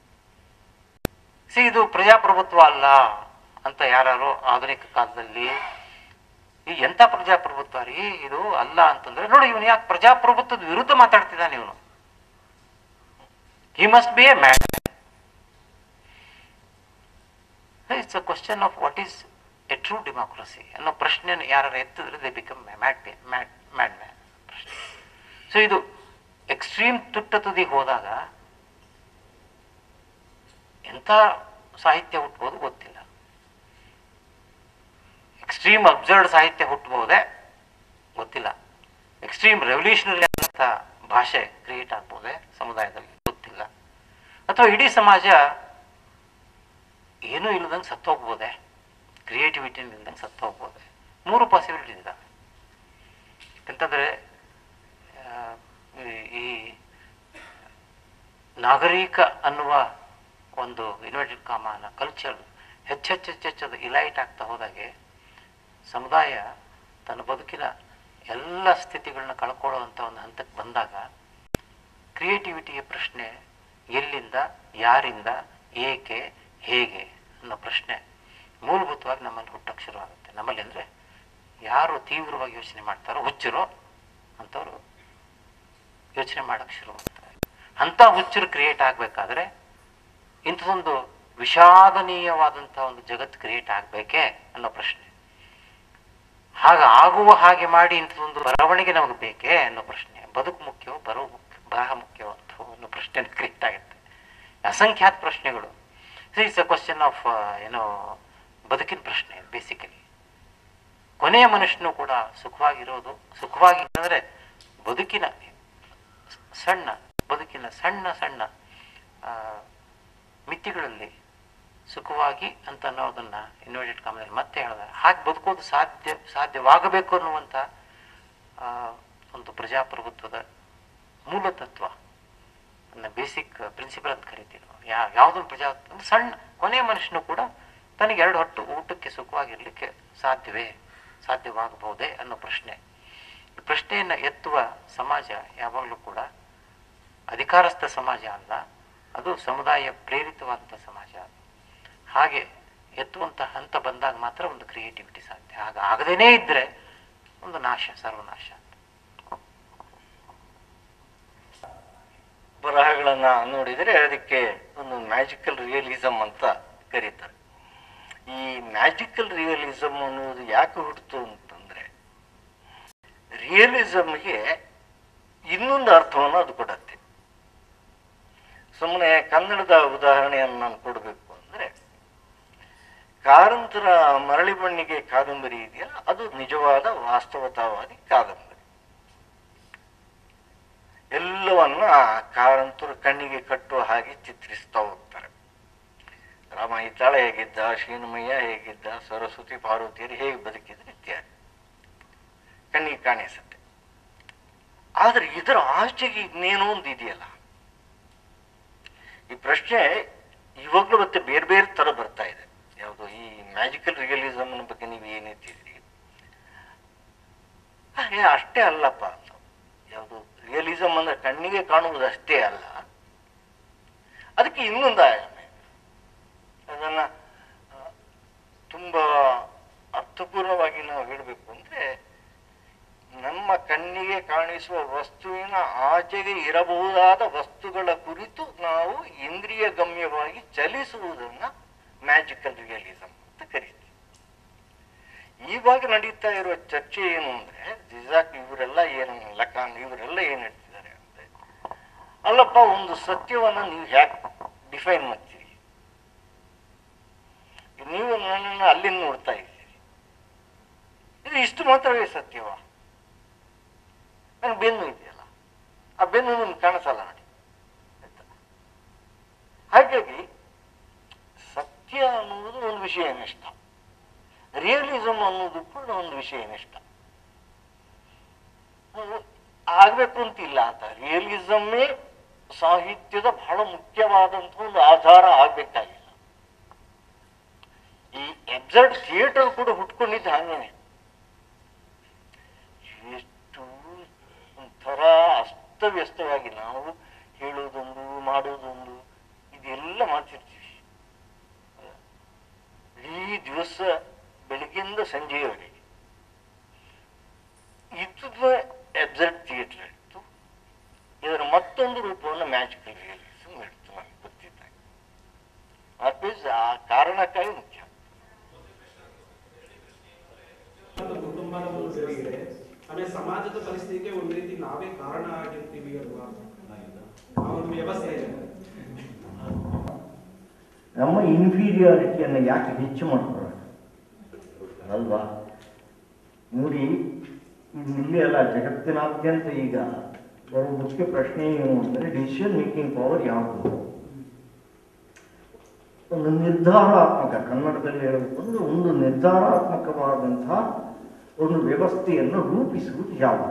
ಸಿ ಇದು ಪ್ರಜಾಪ್ರಭುತ್ವ ಅಲ್ಲ ಅಂತ ಯಾರು ಆಧುನಿಕ ಕಾಲದಲ್ಲಿ ಈ ಎಂತ ಪ್ರಜಾಪ್ರಭುತ್ವ ರೀ ಇದು ಅಲ್ಲ ಅಂತಂದ್ರೆ ನೋಡಿ ಇವನು ಯಾಕೆ ಪ್ರಜಾಪ್ರಭುತ್ವದ ವಿರುದ್ಧ ಮಾತಾಡ್ತಿದ್ದಾನೆ ಇವನು he must be a mad it's a question of what is a true democracy ಅನ್ನೋ ಪ್ರಶ್ನೆಯನ್ನು ಯಾರು ಎತ್ತಿದ್ರೆ they become mad mad mad man ಪ್ರಶ್ನೆ ಸೊ ಇದು ಎಕ್ಸ್ಟ್ರೀಮ್ ತುಟ್ಟ ತುದಿಗೆ ಹೋದಾಗ ಎಂಥ ಸಾಹಿತ್ಯ ಹುಟ್ಬೋದು ಗೊತ್ತಿಲ್ಲ ಎಕ್ಸ್ಟ್ರೀಮ್ ಅಬ್ಸರ್ಡ್ ಸಾಹಿತ್ಯ ಹುಟ್ಟಬಹುದೇ ಗೊತ್ತಿಲ್ಲ ಎಕ್ಸ್ಟ್ರೀಮ್ ರೆವಲ್ಯೂಷನರಿ ಅಂತ ಭಾಷೆ ಕ್ರಿಯೇಟ್ ಆಗ್ಬೋದೇ ಸಮುದಾಯದಲ್ಲಿ ಗೊತ್ತಿಲ್ಲ ಅಥವಾ ಇಡೀ ಸಮಾಜ ಏನೂ ಇಲ್ಲದಂಗೆ ಸತ್ತೋಗ್ಬೋದೆ ಕ್ರಿಯೇಟಿವಿಟಿ ಇಲ್ದಂಗೆ ಸತ್ತೋಗ್ಬೋದೆ ಮೂರು ಪಾಸಿಬಿಲಿಟಿ ಇದ್ದಾವೆ ಎಂತಂದ್ರೆ ಆ, ಈ- ಈ ನಾಗರಿಕ ಅನ್ನುವ ಒಂದು ಇನ್ವರ್ಟೆಡ್ ಕಾಮನ ಕಲ್ಚರ್ ಹೆಚ್ಚೆಚ್ಚು ಹೆಚ್ಚೆಚ್ಚದು ಇಲೈಟ್ ಆಗ್ತಾ ಹೋದಾಗೆ ಸಮುದಾಯ ತನ್ನ ಬದುಕಿನ ಎಲ್ಲ ಸ್ಥಿತಿಗಳನ್ನ ಕಳ್ಕೊಳ್ಳುವಂಥ ಒಂದು ಹಂತಕ್ಕೆ ಬಂದಾಗ ಕ್ರಿಯೇಟಿವಿಟಿಯ ಪ್ರಶ್ನೆ ಎಲ್ಲಿಂದ ಯಾರಿಂದ ಏಕೆ ಹೇಗೆ ಅನ್ನೋ ಪ್ರಶ್ನೆ ಮೂಲಭೂತವಾಗಿ ನಮ್ಮಲ್ಲಿ ಹುಟ್ಟಕ್ಕೆ ಶುರುವಾಗುತ್ತೆ ನಮ್ಮಲ್ಲಿ ಅಂದರೆ ಯಾರು ತೀವ್ರವಾಗಿ ಯೋಚನೆ ಮಾಡ್ತಾರೋ ಹುಚ್ಚರು ಅಂಥವ್ರು ಯೋಚನೆ ಮಾಡೋಕ್ಕೆ ಶುರು ಮಾಡ್ತಾರೆ ಅಂಥ ಹುಚ್ಚರು ಕ್ರಿಯೇಟ್ ಆಗಬೇಕಾದ್ರೆ ಇಂಥದೊಂದು ವಿಷಾದನೀಯವಾದಂಥ ಒಂದು ಜಗತ್ತು ಕ್ರಿಯೇಟ್ ಆಗಬೇಕೇ ಅನ್ನೋ ಪ್ರಶ್ನೆ ಹಾಗ ಆಗುವ ಹಾಗೆ ಮಾಡಿ ಇಂಥದೊಂದು ಬರವಣಿಗೆ ನಮಗೆ ಬೇಕೇ ಅನ್ನೋ ಪ್ರಶ್ನೆ ಬದುಕು ಮುಖ್ಯವೋ ಬರೋ ಮುಖ್ಯ ಬರಹ ಮುಖ್ಯವೋ ಅಂತ ಅನ್ನೋ ಪ್ರಶ್ನೆ ಕ್ರಿಯೇಟ್ ಆಗುತ್ತೆ ಅಸಂಖ್ಯಾತ ಪ್ರಶ್ನೆಗಳು ಇಟ್ಸ್ ಅ ಕ್ವಶನ್ ಆಫ್ ಏನೋ ಬದುಕಿನ ಪ್ರಶ್ನೆ ಬೇಸಿಕಲಿ ಕೊನೆಯ ಮನುಷ್ಯನು ಕೂಡ ಸುಖವಾಗಿರೋದು ಸುಖವಾಗಿ ಅಂದರೆ ಬದುಕಿನ ಸಣ್ಣ ಬದುಕಿನ ಸಣ್ಣ ಸಣ್ಣ ಆ, ಮಿತಿಗಳಲ್ಲಿ ಸುಖವಾಗಿ ಅಂತ ಅನ್ನೋದನ್ನ ಇನ್ವರ್ಟೆಡ್ ಕಾಮದಲ್ಲಿ ಮತ್ತೆ ಹೇಳಿದ್ದಾರೆ ಹಾಗೆ ಬದುಕೋದು ಸಾಧ್ಯ ಸಾಧ್ಯವಾಗಬೇಕು ಅನ್ನುವಂಥ ಆ, ಒಂದು ಪ್ರಜಾಪ್ರಭುತ್ವದ ಮೂಲ ತತ್ವ ಬೇಸಿಕ್ ಪ್ರಿನ್ಸಿಪಲ್ ಅಂತ ಕರಿತೀವಿ ನಾವು ಯಾ ಯಾವುದೊಂದು ಪ್ರಜಾ ಒಂದು ಸಣ್ಣ ಕೊನೆಯ ಮನುಷ್ಯನು ಕೂಡ ತನಗೆ ಎರಡು ಹೊಟ್ಟು ಊಟಕ್ಕೆ ಸುಖವಾಗಿರ್ಲಿಕ್ಕೆ ಸಾಧ್ಯವೇ ಸಾಧ್ಯವಾಗಬಹುದೇ ಅನ್ನೋ ಪ್ರಶ್ನೆ ಈ ಪ್ರಶ್ನೆಯನ್ನು ಎತ್ತುವ ಸಮಾಜ ಯಾವಾಗಲೂ ಕೂಡ ಅಧಿಕಾರಸ್ಥ ಸಮಾಜ ಅಲ್ಲ ಅದು ಸಮುದಾಯ ಪ್ರೇರಿತವಾದಂಥ ಸಮಾಜ ಹಾಗೆ ಎತ್ತುವಂಥ ಹಂತ ಬಂದಾಗ ಮಾತ್ರ ಒಂದು ಕ್ರಿಯೇಟಿವಿಟಿ ಸಾಧ್ಯ ಹಾಗೆ ಆಗದೇನೇ ಇದ್ದರೆ ಒಂದು ನಾಶ ಸರ್ವನಾಶ ಅಂತ ಬರಹಗಳನ್ನ ನೋಡಿದರೆ ಅದಕ್ಕೆ ಒಂದು ಮ್ಯಾಜಿಕಲ್ ರಿಯಲಿಸಮ್ ಅಂತ ಕರೀತಾರೆ ಈ ಮ್ಯಾಜಿಕಲ್ ರಿಯಲಿಸಮ್ ಅನ್ನೋದು ಯಾಕೆ ಹುಟ್ಟಿತು ಅಂತಂದ್ರೆ ರಿಯಲಿಸಮ್ಗೆ ಇನ್ನೊಂದು ಅರ್ಥವನ್ನು ಅದು ಕೊಡತ್ತೆ ಸುಮ್ಮನೆ ಕನ್ನಡದ ಉದಾಹರಣೆಯನ್ನು ನಾನು ಕೊಡಬೇಕು ಅಂದ್ರೆ ಕಾರಂತರ ಮರಳಿ ಬಣ್ಣಿಗೆ ಕಾದಂಬರಿ ಇದೆಯಲ್ಲ ಅದು ನಿಜವಾದ ವಾಸ್ತವತಾವಾದಿ ಕಾದಂಬರಿ ಎಲ್ಲವನ್ನ ಕಾರಂತರು ಕಣ್ಣಿಗೆ ಕಟ್ಟುವ ಹಾಗೆ ಚಿತ್ರಿಸ್ತಾ ಹೋಗ್ತಾರೆ ರಾಮ ಹಿತ್ತಾಳ ಹೇಗಿದ್ದ ಶ್ರೀನಮಯ್ಯ ಹೇಗಿದ್ದ ಸರಸ್ವತಿ ಪಾರ್ವತಿಯರು ಹೇಗೆ ಬದುಕಿದ್ರು ಇತ್ಯಾದಿ ಕಣ್ಣಿಗೆ ಕಾಣಿಸುತ್ತೆ ಆದ್ರೆ ಇದರ ಆಚೆಗೆ ಇನ್ನೇನೋ ಒಂದು ಇದೆಯಲ್ಲ ಈ ಪ್ರಶ್ನೆ ಇವಾಗಲೂ ಮತ್ತೆ ಬೇರೆ ಬೇರೆ ತರ ಬರ್ತಾ ಇದೆ ಯಾವುದು ಈ ಮ್ಯಾಜಿಕಲ್ ರಿಯಲಿಸಮ್ ಬಗ್ಗೆ ನೀವು ಏನಿದ್ದೀರಿ ಹಾಗೆ ಅಷ್ಟೇ ಅಲ್ಲಪ್ಪ ಅಂತ ಯಾವುದು ರಿಯಲಿಸಮ್ ಅಂದ್ರೆ ಕಣ್ಣಿಗೆ ಕಾಣುವುದು ಅಷ್ಟೇ ಅಲ್ಲ ಅದಕ್ಕೆ ಇನ್ನೊಂದು ಆಯಾಮ ಇದೆ. ಅದನ್ನ ಆ, ತುಂಬಾ ಅರ್ಥಪೂರ್ಣವಾಗಿ ನಾವು ಹೇಳಬೇಕು ಅಂದ್ರೆ ನಮ್ಮ ಕಣ್ಣಿಗೆ ಕಾಣಿಸುವ ವಸ್ತುವಿನ ಆಚೆಗೆ ಇರಬಹುದಾದ ವಸ್ತುಗಳ ಕುರಿತು ನಾವು ಇಂದ್ರಿಯ ಗಮ್ಯವಾಗಿ ಚಲಿಸುವುದನ್ನ ಮ್ಯಾಜಿಕಲ್ ರಿಯಲಿಸಮ್ ಅಂತ ಕರೀತೀವಿ ಇವಾಗ ನಡೀತಾ ಇರುವ ಚರ್ಚೆ ಏನು ಅಂದ್ರೆ ಜಿಜಾಕ್ ಇವರೆಲ್ಲ ಏನು ಲಕಾನ್ ಇವರೆಲ್ಲ ಏನ್ ಹೇಳ್ತಿದ್ದಾರೆ ಅಂದ್ರೆ ಅಲ್ಲಪ್ಪ ಒಂದು ಸತ್ಯವನ್ನ ನೀವು ಹ್ಯಾಕ್ ಡಿಫೈನ್ ಮಾಡ್ತೀರಿ ನೀವು ನನ್ನನ್ನು ಅಲ್ಲಿಂದ ನೋಡ್ತಾ ಇದ್ದೀರಿ ಇದು ಇಷ್ಟು ಮಾತ್ರವೇ ಸತ್ಯವ ನನ್ ಬೆನ್ನು ಇದೆಯಲ್ಲ ಆ ಬೆನ್ನು ನಿಮ್ಗೆ ಕಾಣಿಸಲ್ಲ ನೋಡಿ ಆಯ್ತಾ? ಹಾಗಾಗಿ ಸತ್ಯ ಅನ್ನುವುದು ಒಂದು ವಿಷಯ ನಿಷ್ಠ ರಿಯಲಿಸಮ್ ಅನ್ನೋದು ಕೂಡ ಒಂದು ವಿಷಯ ನಿಷ್ಠ ಅದು ಆಗ್ಬೇಕು ಅಂತಿಲ್ಲ ಅಂತ ರಿಯಲಿಸಮ್ಮೇ ಸಾಹಿತ್ಯದ ಬಹಳ ಮುಖ್ಯವಾದಂತಹ ಒಂದು ಆಧಾರ ಆಗ್ಬೇಕಾಗಿಲ್ಲ ಈ ಎಬ್ಸರ್ಡ್ ಥಿಯೇಟರ್ ಕೂಡ ಹುಟ್ಕೊಂಡಿದ್ದು ಹಾಗೇನೆ ಎಷ್ಟು ಒಂಥರ ಅಸ್ತವ್ಯಸ್ತವಾಗಿ ನಾವು ಹೇಳೋದೊಂದು ಮಾಡೋದೊಂದು ಇದೆಲ್ಲ ಮಾಡ್ತಿರ್ತೀವಿ ಇಡೀ ದಿವಸ ಬೆಳಗ್ಗೆಯಿಂದ ಸಂಜೆಯವರೆಗೆ ಇದು ಎಬ್ಸರ್ಡ್ ಥಿಯೇಟರ್ ಇತ್ತು ಇದರ ಮತ್ತೊಂದು ರೂಪವನ್ನು ಮ್ಯಾಜಿಕಲ್ ರಿಯಲಿಸಮ್ ಇಡ್ತು ನಮಗೆ ಗೊತ್ತಿದ್ದಾಗ ಅಟ್ಲೀಸ್ಟ್ ಆ ಕಾರಣಕ್ಕಾಗಿ ಮುಖ್ಯ ಅದು ಕುಟುಂಬದ ಒಂದು ಸರಿಗಿದೆ ಆಮೇಲೆ ಸಮಾಜದ ಪರಿಸ್ಥಿತಿಗೆ ಒಂದ್ ರೀತಿ ನಾವೇ ಕಾರಣ ಆಗಿರ್ತೀವಿ ಅಲ್ವಾ ಆ ಒಂದು ವ್ಯವಸ್ಥೆ ಇದೆ ನಮ್ಮ ಇನ್ಫೀರಿಯಾರಿಟಿಯನ್ನು ಯಾಕೆ ಹೆಚ್ಚು ಮಾಡ್ಕೊಳ್ಳೋಣ ಅಲ್ವಾ ನೋಡಿ ಇದು ಇಲ್ಲಿ ಅಲ್ಲ ಜಗತ್ತಿನಾದ್ಯಂತ ಈಗ ಬರುವ ಮುಖ್ಯ ಪ್ರಶ್ನೆ ಏನು ಅಂದರೆ ಡಿಸಿಷನ್ ಮೇಕಿಂಗ್ ಪವರ್ ಯಾವುದು ಒಂದು ನಿರ್ಧಾರಾತ್ಮಕ ಕನ್ನಡದಲ್ಲಿ ಹೇಳಬೇಕು ಅಂದ್ರೆ ಒಂದು ನಿರ್ಧಾರಾತ್ಮಕವಾದಂತಹ ಒಂದು ವ್ಯವಸ್ಥೆಯನ್ನು ರೂಪಿಸುವುದು ಯಾವುದು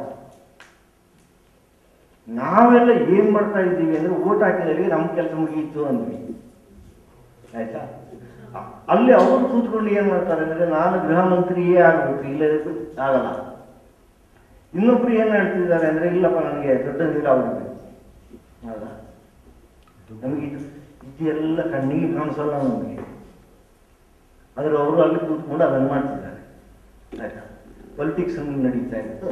ನಾವೆಲ್ಲ ಏನ್ ಮಾಡ್ತಾ ಇದ್ದೀವಿ ಅಂದ್ರೆ ಓಟ್ ಹಾಕಿದಲ್ಲಿ ನಮ್ಮ ಕೆಲಸ ಮುಗಿಯಿತು ಅಂದ್ವಿ ಆಯ್ತಾ ಅ- ಅಲ್ಲಿ ಅವರು ಕೂತ್ಕೊಂಡು ಏನ್ ಮಾಡ್ತಾರೆ ಅಂದ್ರೆ ನಾನು ಗೃಹ ಮಂತ್ರಿಯೇ ಆಗ್ಬೇಕು ಇಲ್ಲದೆ ಆಗಲ್ಲ ಇನ್ನೊಬ್ರು ಏನ್ ಹೇಳ್ತಿದ್ದಾರೆ ಅಂದ್ರೆ ಇಲ್ಲಪ್ಪ ನನಗೆ ದೊಡ್ಡ ನೀರಾವರಿ ಬೇಕು ಹೌದಾ ನಮಗೆ ಇದು ಇದೆಲ್ಲ ಕಣ್ಣಿಗೆ ಕಾಣಿಸಲ್ಲ ನಮಗೆ ಆದ್ರೆ ಅವರು ಅಲ್ಲಿ ಕೂತ್ಕೊಂಡು ಅದನ್ನು ಮಾಡ್ತಿದ್ದಾರೆ ಆಯ್ತಾ ಪೊಲಿಟಿಕ್ಸ್ ನಡೀತಾ ಇತ್ತು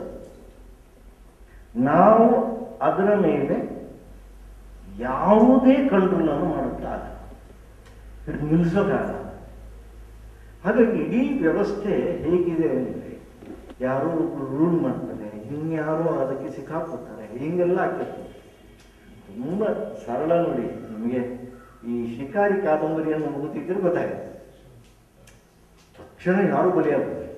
ನಾವು ಅದರ ಮೇಲೆ ಯಾವುದೇ ಕಂಟ್ರೋಲನ್ನು ಮಾಡೋಕ್ಕಾಗಲ್ಲ ಇದು ನಿಲ್ಲಿಸೋಕ್ಕಾಗಲ್ಲ ಹಾಗಾಗಿ ಇಡೀ ವ್ಯವಸ್ಥೆ ಹೇಗಿದೆ ಅಂದರೆ ಯಾರೋ ಒಬ್ರು ರೂಲ್ ಮಾಡ್ತಾರೆ ಇನ್ಯಾರೋ ಅದಕ್ಕೆ ಸಿಕ್ಕಾಕೋತಾರೆ ಹಿಂಗೆಲ್ಲ ಆಗ್ತದೆ ತುಂಬ ಸರಳ ನೋಡಿ ನಿಮಗೆ ಈ ಶಿಕಾರಿ ಕಾದಂಬರಿಯನ್ನು ಓದಿದ್ರೆ ಗೊತ್ತಾಗುತ್ತೆ ತಕ್ಷಣ ಯಾರು ಬಲಿಯಾಗ್ತಾರೆ